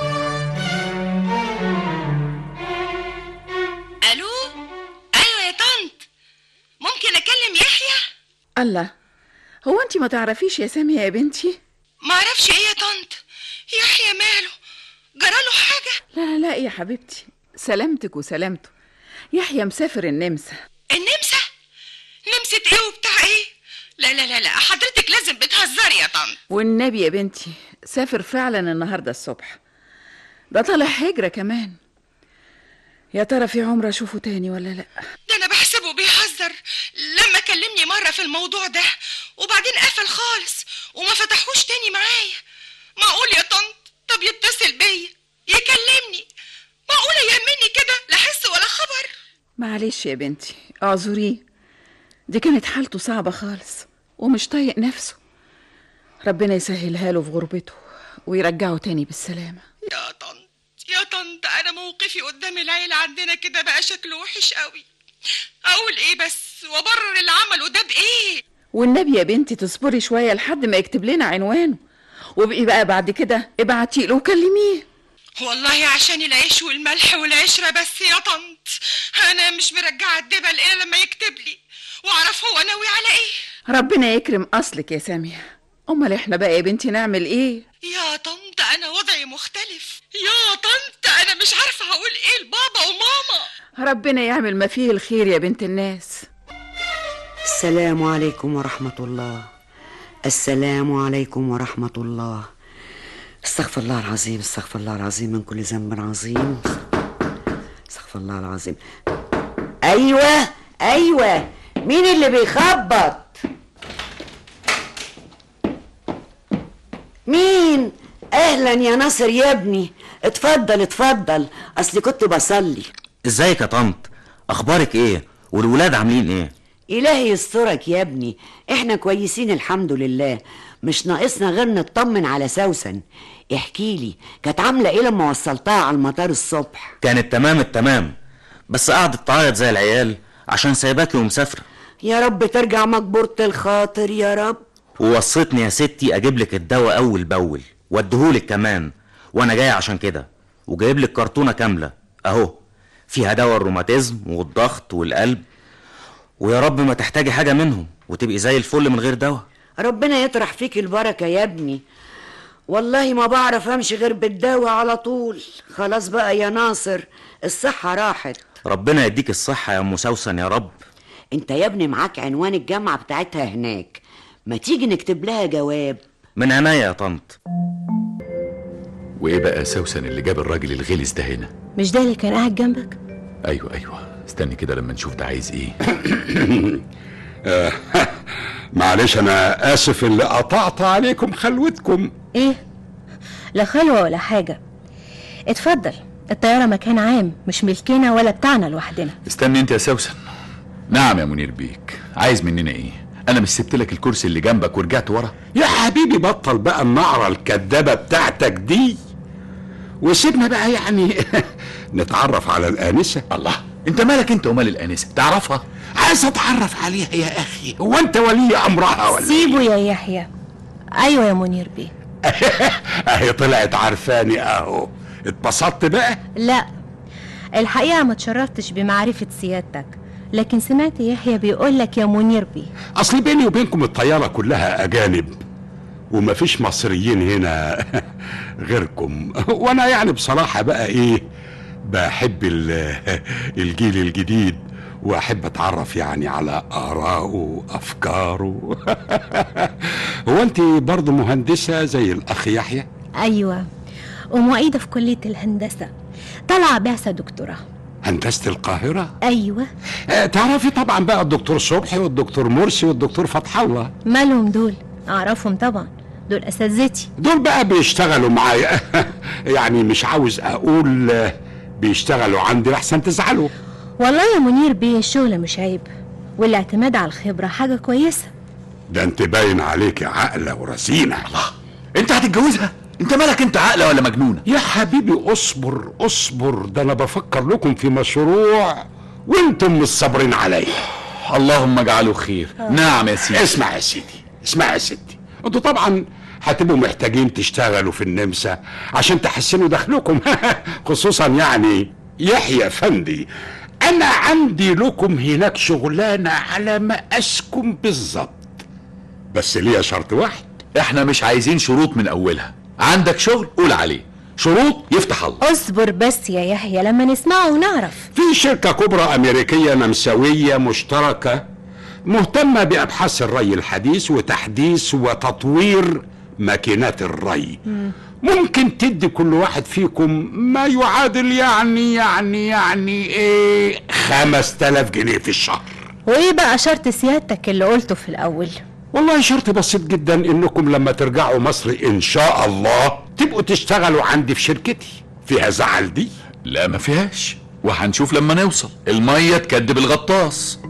الو ايوه يا طنط ممكن اكلم يحيى الله هو انت ما تعرفيش يا سامية يا بنتي ما اعرفش ايه يا طنط يحيى ماله جراله حاجه لا لا لا يا حبيبتي سلامتك وسلامته يحيى مسافر النمسا النمسا نمسة ايه وبتاع ايه لا لا لا لا حضرتك لازم بتهزري يا طنط والنبي يا بنتي سافر فعلا النهارده الصبح ده طالع هجرة كمان يا ترى في عمر اشوفه تاني ولا لا ده انا بحسبه بيهزر لما كلمني مرة في الموضوع ده وبعدين قفل خالص وما فتحوش تاني معايا معقول يا طنط طب يتصل بيا يكلمني معقولة يهمني كده لا حس ولا خبر معلش يا بنتي اعذريه دي كانت حالته صعبة خالص ومش طايق نفسه ربنا يسهلها له في غربته ويرجعه تاني بالسلامة يا طنط يا طنط انا موقفي قدام العيلة عندنا كده بقى شكله وحش قوي اقول ايه بس وابرر اللي عمله ده بايه والنبي يا بنتي تصبري شوية لحد ما يكتب لنا عنوانه وبقي بقى بعد كده ابعتي له وكلميه والله عشان العيش والملح والعشرة بس يا طنط انا مش مرجعة الدبل الا لما يكتب لي واعرف هو ناوي على ايه ربنا يكرم اصلك يا سامية امال احنا بقى يا بنتي نعمل ايه يا طنط انا وضعي مختلف يا طنط انا مش عارفة هقول ايه لبابا وماما ربنا يعمل ما فيه الخير يا بنت الناس السلام عليكم ورحمة الله السلام عليكم ورحمة الله استغفر الله العظيم استغفر الله العظيم من كل ذنب عظيم استغفر الله العظيم ايوه ايوه مين اللي بيخبط مين اهلا يا ناصر يا ابني اتفضل اتفضل اصلي كنت بصلي ازيك يا طنط اخبارك ايه والولاد عاملين ايه إلهي يسترك يا ابني احنا كويسين الحمد لله مش ناقصنا غير نطمن على سوسن احكي لي كانت عاملة ايه لما وصلتها على المطار الصبح كانت تمام التمام بس قعدت تعيط زي العيال عشان سايباكي ومسافره يا رب ترجع مجبورة الخاطر يا رب ووصيتني يا ستي اجيب لك الدواء اول باول واديهولك كمان وانا جاي عشان كده وجايب لك كرتونه كامله اهو فيها دواء الروماتيزم والضغط والقلب ويا رب ما تحتاجي حاجه منهم وتبقي زي الفل من غير دواء ربنا يطرح فيك البركة يا ابني والله ما بعرف امشي غير بالدواء على طول خلاص بقى يا ناصر الصحة راحت ربنا يديك الصحه يا ام سوسن يا رب انت يا ابني معاك عنوان الجامعة بتاعتها هناك ما تيجي نكتب لها جواب من عناية يا طنط وايه بقى سوسن اللي جاب الراجل الغلس ده هنا مش ده اللي كان قاعد جنبك ايوه ايوه استني كده لما نشوف ده عايز ايه آه، معلش انا اسف اللي قطعت عليكم خلوتكم ايه لا خلوة ولا حاجة اتفضل الطيارة مكان عام مش ملكنا ولا بتاعنا لوحدنا استني انت يا سوسن نعم يا منير بيك عايز مننا ايه انا مش سبت لك الكرسي اللي جنبك ورجعت ورا يا حبيبي بطل بقى النعرة الكدابة بتاعتك دي وسيبنا بقى يعني نتعرف على الآنسة الله انت مالك انت ومال الانسه تعرفها عايز اتعرف عليها يا اخي هو انت ولي امرها ولا سيبه يا يحيى ايوه يا منير بيه اهي طلعت عارفاني اهو اتبسطت بقى لا الحقيقة ما تشرفتش بمعرفة سيادتك لكن سمعت يحيى بيقول لك يا منير بيه اصل بيني وبينكم الطيارة كلها اجانب ومفيش مصريين هنا غيركم وانا يعني بصراحة بقى ايه بحب ال- الجيل الجديد واحب اتعرف يعني على اراءه وافكاره هو انت برضه مهندسة زي الاخ يحيى ايوه ومعيدة في كلية الهندسة طالعة بعثة دكتوراه هندسة القاهرة ايوه آه، تعرفي طبعا بقى الدكتور صبحي والدكتور مرسي والدكتور فتح الله مالهم دول اعرفهم طبعا دول اساتذتي دول بقى بيشتغلوا معايا يعني مش عاوز اقول آه، بيشتغلوا عندي لحسن تزعلوا والله يا منير بيه الشغل مش عيب والاعتماد على الخبرة حاجة كويسة ده انت باين عليك عاقلة ورزينة الله انت هتتجوزها انت مالك انت عاقله ولا مجنونه يا حبيبي اصبر اصبر ده انا بفكر لكم في مشروع وانتم مش صابرين عليا اللهم اجعله خير نعم يا سيدي اسمع يا سيدي اسمع يا ستي انتوا طبعا هتبقوا محتاجين تشتغلوا في النمسا عشان تحسنوا دخلكم خصوصا يعني يحيى فندي انا عندي لكم هناك شغلانه على ما اسكن بالظبط بس ليا شرط واحد احنا مش عايزين شروط من اولها عندك شغل قول عليه شروط يفتح الله اصبر بس يا يحيى لما نسمعه ونعرف في شركة كبرى أمريكية نمساوية مشتركة مهتمة بأبحاث الري الحديث وتحديث وتطوير ماكينات الري ممكن تدي كل واحد فيكم ما يعادل يعني يعني يعني ايه خمس تلاف جنيه في الشهر وايه بقى شرط سيادتك اللي قلته في الاول والله شرط بسيط جدا انكم لما ترجعوا مصر ان شاء الله تبقوا تشتغلوا عندي في شركتي فيها زعل دي لا ما فيهاش وهنشوف لما نوصل الميه تكدب الغطاس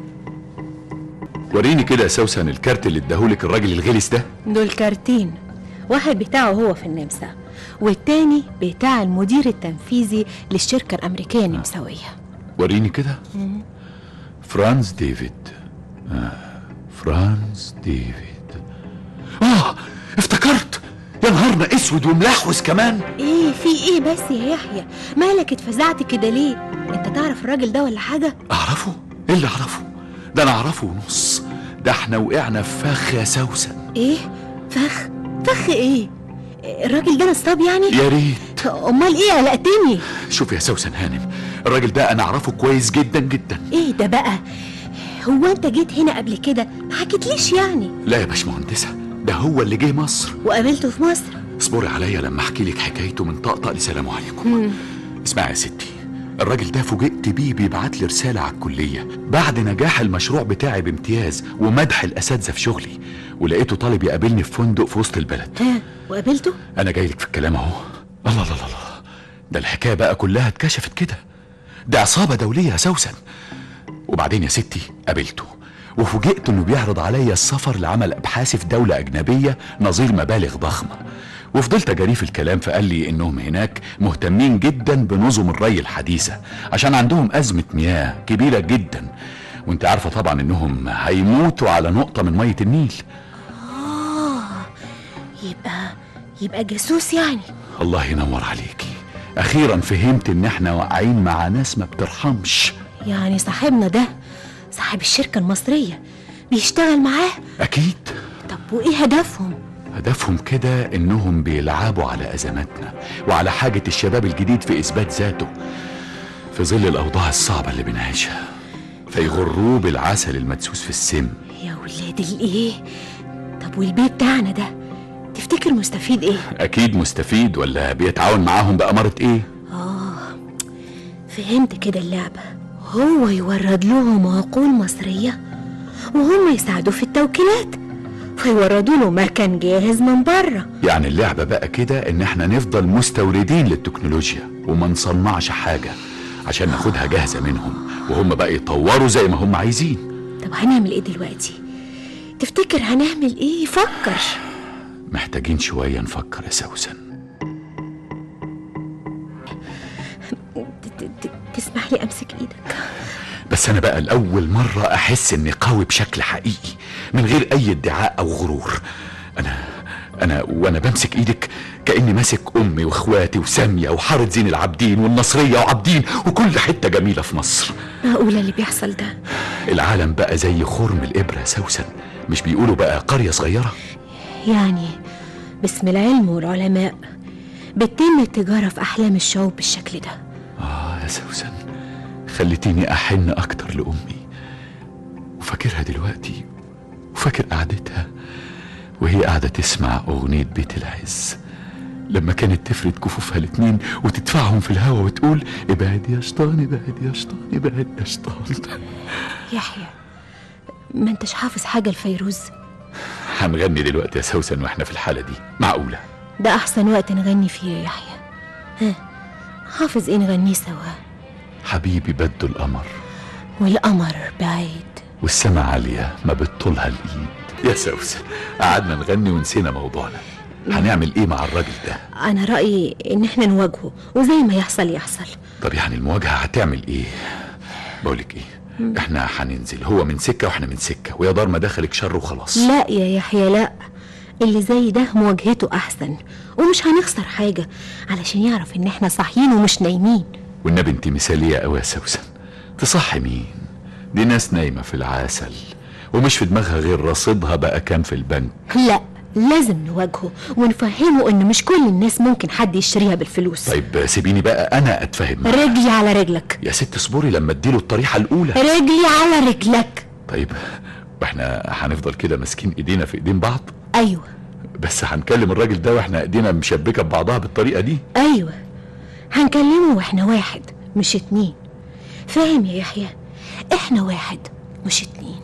وريني كده يا سوسن الكارت اللي اداهولك الراجل الغلس ده دول كارتين واحد بتاعه هو في النمسا والتاني بتاع المدير التنفيذي للشركة الأمريكية النمساوية وريني كده فرانز ديفيد آه. فرانز ديفيد اه افتكرت يا نهارنا اسود وملحوس كمان ايه في ايه بس يا يحيى مالك اتفزعت كده ليه انت تعرف الراجل ده ولا حاجة اعرفه ايه اللي اعرفه ده انا اعرفه ونص ده احنا وقعنا في فخ يا سوسن ايه فخ فخ ايه الراجل ده نصاب يعني يا ريت امال ايه قلقتني شوف يا سوسن هانم الراجل ده انا اعرفه كويس جدا جدا ايه ده بقى هو انت جيت هنا قبل كده ما حكيتليش يعني لا يا باشمهندسة ده هو اللي جه مصر وقابلته في مصر اصبري عليا لما احكي لك حكايته من طقطق لسلام عليكم مم. اسمعي يا ستي الراجل ده فوجئت بيه بيبعت لي رسالة على الكلية بعد نجاح المشروع بتاعي بامتياز ومدح الأساتذة في شغلي ولقيته طالب يقابلني في فندق في وسط البلد ها وقابلته أنا جاي لك في الكلام أهو الله الله الله الله ده الحكاية بقى كلها اتكشفت كده ده عصابة دولية يا سوسن وبعدين يا ستي قابلته وفوجئت انه بيعرض عليا السفر لعمل ابحاثي في دولة اجنبية نظير مبالغ ضخمة وفضلت اجاريه في الكلام فقال لي انهم هناك مهتمين جدا بنظم الري الحديثة عشان عندهم ازمة مياه كبيرة جدا وانت عارفة طبعا انهم هيموتوا على نقطة من مية النيل آه يبقى يبقى جاسوس يعني الله ينور عليكي اخيرا فهمت ان احنا واقعين مع ناس ما بترحمش يعني صاحبنا ده صاحب الشركة المصرية بيشتغل معاه اكيد طب وإيه هدفهم؟ هدفهم كده انهم بيلعبوا على ازماتنا وعلى حاجة الشباب الجديد في اثبات ذاته في ظل الاوضاع الصعبة اللي بنعيشها فيغروه بالعسل المدسوس في السم يا ولاد الإيه؟ طب والبيه بتاعنا ده تفتكر مستفيد إيه؟ اكيد مستفيد ولا بيتعاون معاهم بأمارة ايه آه فهمت كده اللعبة هو يورد لهم عقول مصرية وهم يساعدوا في التوكيلات فيوردوا له مكان جاهز من بره يعني اللعبة بقى كده ان احنا نفضل مستوردين للتكنولوجيا وما نصنعش حاجة عشان ناخدها جاهزة منهم وهم بقى يطوروا زي ما هم عايزين طب هنعمل ايه دلوقتي تفتكر هنعمل ايه فكر محتاجين شوية نفكر يا سوسن ت- ت- تسمح لي امسك ايدك بس انا بقى لاول مرة احس اني قوي بشكل حقيقي من غير اي ادعاء او غرور انا انا وانا بمسك ايدك كاني ماسك امي واخواتي وساميه وحاره زين العابدين والنصريه وعابدين وكل حته جميله في مصر معقولة اللي بيحصل ده العالم بقى زي خرم الابره يا سوسن مش بيقولوا بقى قريه صغيره يعني باسم العلم والعلماء بتتم التجارة في أحلام الشعوب بالشكل ده اه يا سوسن خليتيني احن اكتر لامي وفاكرها دلوقتي وفاكر قعدتها وهي قاعده تسمع اغنيه بيت العز لما كانت تفرد كفوفها الاتنين وتدفعهم في الهوا وتقول ابعد يا شيطان ابعد يا شيطان ابعد يا شيطان يحيى ما انتش حافظ حاجة لفيروز هنغني دلوقتي يا سوسن واحنا في الحاله دي معقوله ده أحسن وقت نغني فيه يا يحيى ها حافظ ايه نغنيه سوا حبيبي بده القمر والقمر بعيد والسما عاليه ما بتطولها الايد يا سوسن قعدنا نغني ونسينا موضوعنا هنعمل ايه مع الراجل ده أنا رأيي إن احنا نواجهه وزي ما يحصل يحصل طب يعني المواجهة هتعمل ايه؟ بقولك ايه؟ احنا هننزل هو من سكة واحنا من سكة ويا دار ما دخلك شر وخلاص لا يا يحيى لا اللي زي ده مواجهته أحسن ومش هنخسر حاجة علشان يعرف إن احنا صاحيين ومش نايمين والنبي انت مثالية قوي يا سوسن تصحي مين؟ دي ناس نايمة في العسل ومش في دماغها غير رصيدها بقى كام في البنك لا لازم نواجهه ونفهمه إن مش كل الناس ممكن حد يشتريها بالفلوس طيب سيبيني بقى انا اتفاهم معاه. رجلي على رجلك يا ست اصبري لما اديله الطريحة الاولى رجلي على رجلك طيب واحنا هنفضل كده ماسكين ايدينا في ايدين بعض أيوة بس هنكلم الراجل ده واحنا ايدينا مشبكة ببعضها بالطريقة دي أيوة هنكلمه واحنا واحد مش اتنين فاهم يا يحيى احنا واحد مش اتنين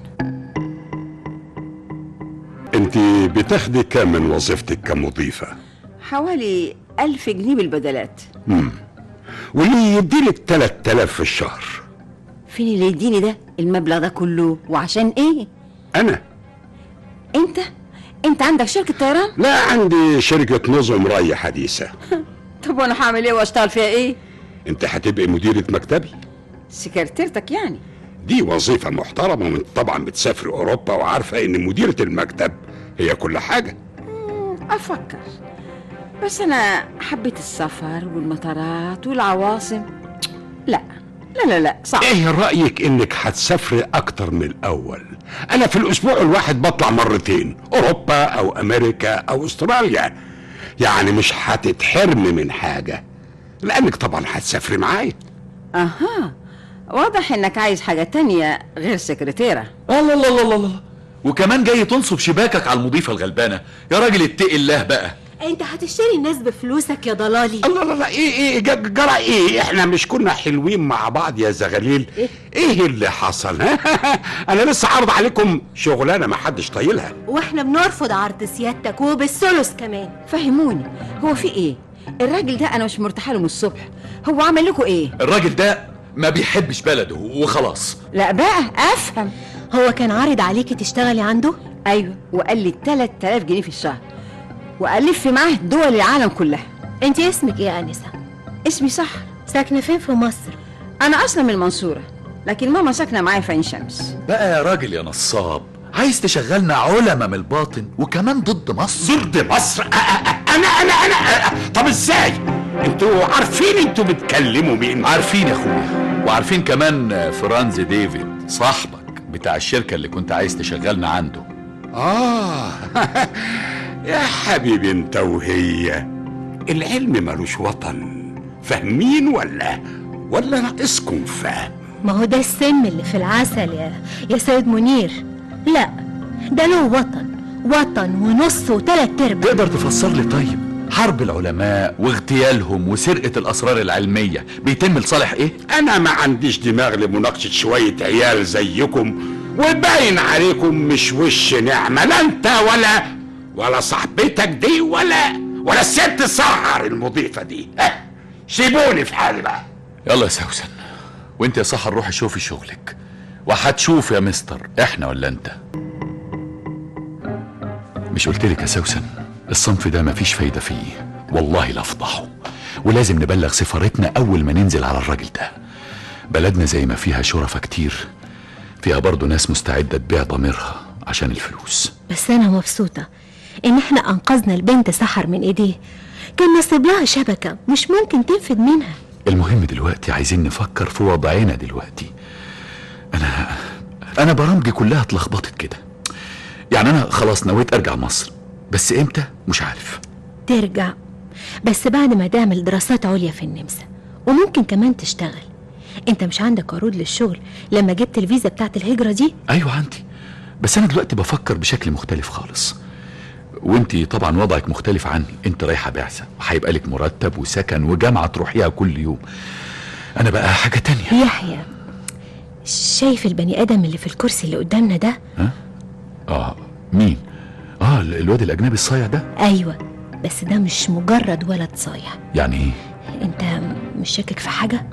انت بتاخدي كام من وظيفتك كمضيفة حوالي ألف جنيه بالبدلات مم. واللي يديلك 3000 في الشهر فين اللي يديني ده المبلغ ده كله وعشان ايه انا انت انت عندك شركة طيران لا عندي شركة نظم ري حديثة طب وانا هعمل ايه واشتغل فيها ايه انت هتبقي مديرة مكتبي سكرتيرتك يعني دي وظيفة محترمة وانت طبعا بتسافر اوروبا وعارفة ان مديرة المكتب هي كل حاجة افكر بس انا حبيت السفر والمطارات والعواصم لا لا لا لا صعب ايه رأيك انك هتسافري اكتر من الاول انا في الاسبوع الواحد بطلع مرتين اوروبا او امريكا او استراليا يعني مش هتتحرمي من حاجة لانك طبعا هتسافري معايا اها واضح انك عايز حاجة تانية غير سكرتيرة الله الله الله الله وكمان جاي تنصب شباكك على المضيفة الغلبانة يا راجل اتقي الله بقى انت هتشتري الناس بفلوسك يا ضلالي الله لا لا ايه ايه ج- جرى ايه احنا مش كنا حلوين مع بعض يا زغليل ايه, إيه اللي حصل انا لسه عارض عليكم شغلانه ما حدش طايلها واحنا بنرفض عرض سيادتك وبالثلث كمان فهموني هو في ايه الراجل ده انا مش مرتاحه له من الصبح هو عمل لكم ايه الراجل ده ما بيحبش بلده وخلاص لا بقى افهم هو كان عارض عليكي تشتغلي عنده ايوه وقال لي 3000 جنيه في الشهر والف معاه دول العالم كلها انت اسمك ايه يا انسه اسمي صح ساكنه فين في مصر انا اصلا من المنصوره لكن ماما ساكنه معايا في عين شمس بقى يا راجل يا نصاب عايز تشغلنا علماء من الباطن وكمان ضد مصر ضد مصر أ- أ- أ- انا انا انا أ- طب ازاي انتوا عارفين انتوا بتكلموا مين عارفين يا اخويا وعارفين كمان فرانز ديفيد صاحبك بتاع الشركة اللي كنت عايز تشغلنا عنده اه يا حبيبي انت وهي العلم ملوش وطن فاهمين ولا ولا ناقصكم فهم ما هو ده السم اللي في العسل يا يا سيد منير لا ده له وطن وطن ونص وتلات ارباع تقدر تفسر لي طيب حرب العلماء واغتيالهم وسرقة الأسرار العلمية بيتم لصالح إيه؟ انا ما عنديش دماغ لمناقشه شويه عيال زيكم وباين عليكم مش وش نعمه لا انت ولا ولا صاحبتك دي ولا ولا الست سهر المضيفه دي ها، سيبوني في حالي بقى يلا يا سوسن وانت يا سحر روحي شوفي شغلك وهتشوف يا مستر احنا ولا انت مش قلت لك يا سوسن الصنف ده مفيش فايدة فيه والله لا افضحه ولازم نبلغ سفارتنا اول ما ننزل على الراجل ده بلدنا زي ما فيها شرفة كتير فيها برضو ناس مستعدة تبيع ضميرها عشان الفلوس بس انا مبسوطه ان احنا انقذنا البنت سحر من ايديه كان نصيب لها شبكه مش ممكن تنفد منها المهم دلوقتي عايزين نفكر في وضعنا دلوقتي انا انا برامجي كلها اتلخبطت كده يعني انا خلاص نويت ارجع مصر بس امتى مش عارف ترجع بس بعد ما تعمل دراسات عليا في النمسا وممكن كمان تشتغل انت مش عندك عروض للشغل لما جبت الفيزا بتاعت الهجرة دي ايوه عندي بس انا دلوقتي بفكر بشكل مختلف خالص وانتي طبعا وضعك مختلف عني انت رايحه بعثه وهيبقى لك مرتب وسكن وجامعه تروحيها كل يوم انا بقى حاجه تانية يحيى شايف البني ادم اللي في الكرسي اللي قدامنا ده اه مين اه ال- الواد الاجنبي الصايع ده ايوه بس ده مش مجرد ولد صايع يعني ايه انت مش شاكك في حاجة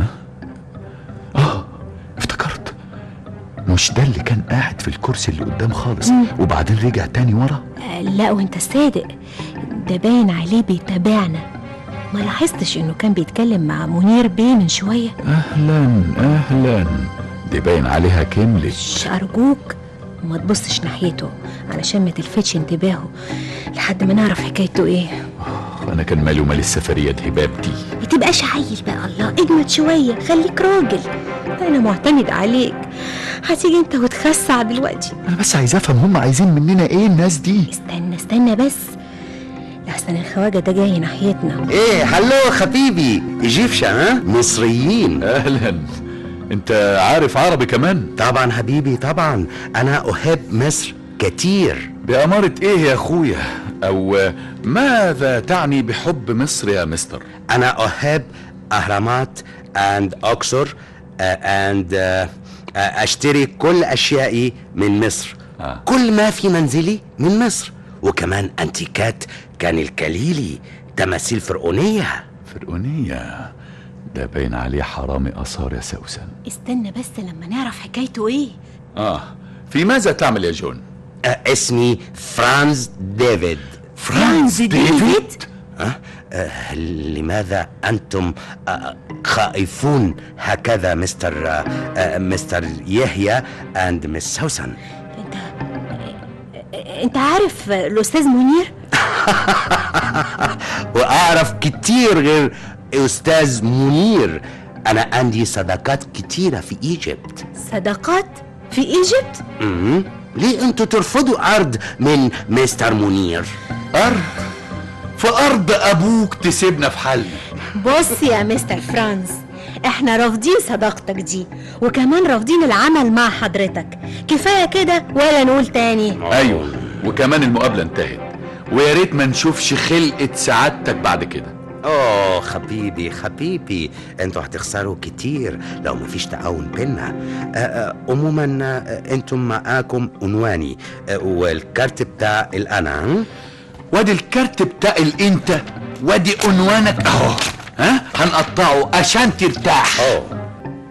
اه افتكرت مش ده اللي كان قاعد في الكرسي اللي قدام خالص مم. وبعدين رجع تاني ورا آه، لا وانت صادق ده باين عليه بيتابعنا ما لاحظتش انه كان بيتكلم مع منير بيه من شوية اهلا اهلا دي باين عليها كملت ش ارجوك ما تبصش ناحيته علشان ما تلفتش انتباهه لحد ما نعرف حكايته ايه انا كان مالي ومال السفريه دي هبابتي ما تبقاش عيل بقى الله اجمد شوية خليك راجل انا معتمد عليك هتيجي انت وتخسع دلوقتي انا بس عايز افهم هم عايزين مننا ايه الناس دي استنى استنى بس لحسن الخواجة ده جاي ناحيتنا ايه هلو خبيبي ايجيبشن ها مصريين اهلا انت عارف عربي كمان طبعا حبيبي طبعا انا احب مصر كتير بأمارة ايه يا اخويا او ماذا تعني بحب مصر يا مستر انا احب اهرامات اند اقصر اند اشتري كل اشيائي من مصر آه. كل ما في منزلي من مصر وكمان انتيكات كان الكليلي تماثيل فرعونيه فرعونية ده باين عليه حرامي اثار يا سوسن استنى بس لما نعرف حكايته ايه اه في ماذا تعمل يا جون آه، اسمي فرانز ديفيد فرانز ديفيد أه؟ أه لماذا أنتم أه خائفون هكذا مستر أه أه مستر يحيى أند مس سوسن انت عارف الاستاذ منير وأعرف كتير غير أستاذ منير أنا عندي صداقات كتيرة في إيجيبت صداقات في ايجيبت مم. ليه أنتوا ترفضوا عرض من مستر منير أرض في أرض أبوك تسيبنا في حالنا بص يا مستر فرانز احنا رافضين صداقتك دي وكمان رافضين العمل مع حضرتك كفايه كده ولا نقول تاني أيوة وكمان المقابلة انتهت ويا ريت ما نشوفش خلقة سعادتك بعد كده اوه حبيبي حبيبي انتوا هتخسروا كتير لو مفيش تعاون بينا آه، آه، عموما آه، انتم معاكم عنواني آه، والكارت بتاع الانا ها؟ وادي الكارت بتاع الانت وادي عنوانك اهو ها هنقطعه عشان ترتاح اوه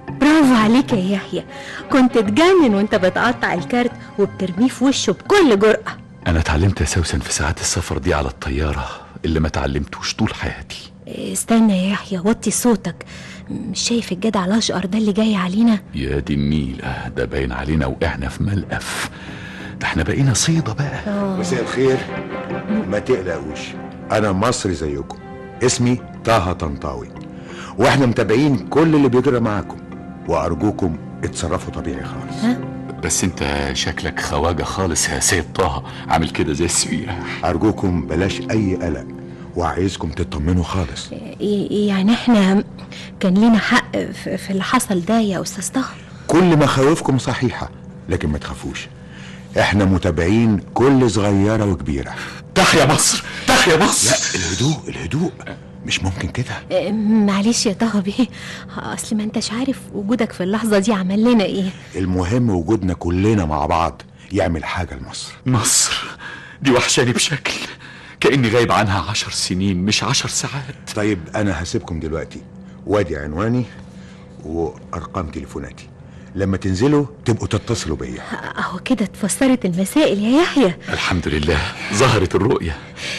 برافو عليك يا يحيى كنت تجنن وانت بتقطع الكارت وبترميه في وشه بكل جرأة انا اتعلمت يا سوسن في ساعات السفر دي على الطياره اللي ما اتعلمتوش طول حياتي استنى يا يحيى وطي صوتك مش شايف الجدع الاشقر ده اللي جاي علينا يا دي النيله ده باين علينا وقعنا في ملقف ده احنا بقينا صيده بقى مساء الخير ما تقلقوش انا مصري زيكم اسمي طه طنطاوي واحنا متابعين كل اللي بيجرى معاكم وارجوكم اتصرفوا طبيعي خالص بس انت شكلك خواجه خالص يا سيد طه عامل كده زي السويرة ارجوكم بلاش اي قلق وعايزكم تطمنوا خالص إيه- يعني احنا كان لينا حق في في اللي حصل ده يا استاذ طه كل مخاوفكم صحيحة لكن ما تخافوش احنا متابعين كل صغيرة وكبيرة تحيا مصر تحيا مصر لا الهدوء الهدوء مش ممكن كده إيه، معلش يا طه بيه اصل ما انتش عارف وجودك في اللحظة دي عمل لنا ايه المهم وجودنا كلنا مع بعض يعمل حاجة لمصر مصر دي وحشاني بشكل كأني غايب عنها عشر سنين مش عشر ساعات طيب انا هسيبكم دلوقتي وادي عنواني وارقام تليفوناتي لما تنزلوا تبقوا تتصلوا بيا اهو كده اتفسرت المسائل يا يحيى الحمد لله ظهرت الرؤية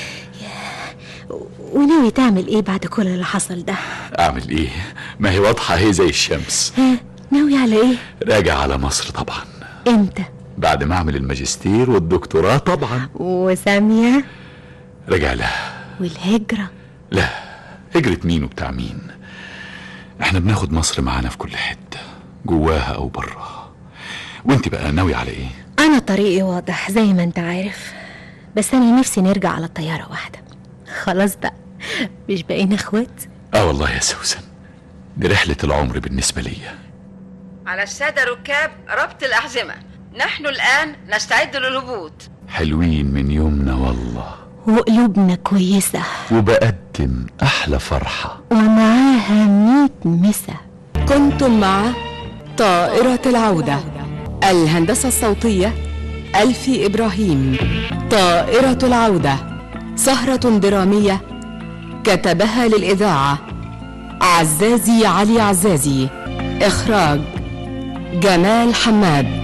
وناوي تعمل ايه بعد كل اللي حصل ده اعمل ايه ما هي واضحة هي زي الشمس ها ناوي على ايه راجع على مصر طبعا امتى بعد ما اعمل الماجستير والدكتوراه طبعا وسامية راجع لها والهجرة لا هجرة مين وبتاع مين احنا بناخد مصر معانا في كل حتة جواها او براها وانت بقى ناوي على ايه انا طريقي واضح زي ما انت عارف بس انا نفسي نرجع على الطيارة واحدة خلاص بقى مش بقينا اخوات اه والله يا سوسن دي رحلة العمر بالنسبة ليا على السادة ركاب ربط الأحزمة نحن الآن نستعد للهبوط حلوين من يومنا والله وقلوبنا كويسة وبقدم احلى فرحة ومعاها ميت مسا كنتم مع طائرة العودة الهندسة الصوتية ألفي إبراهيم طائرة العودة سهرة درامية كتبها للإذاعة عزازي علي عزازي إخراج جمال حماد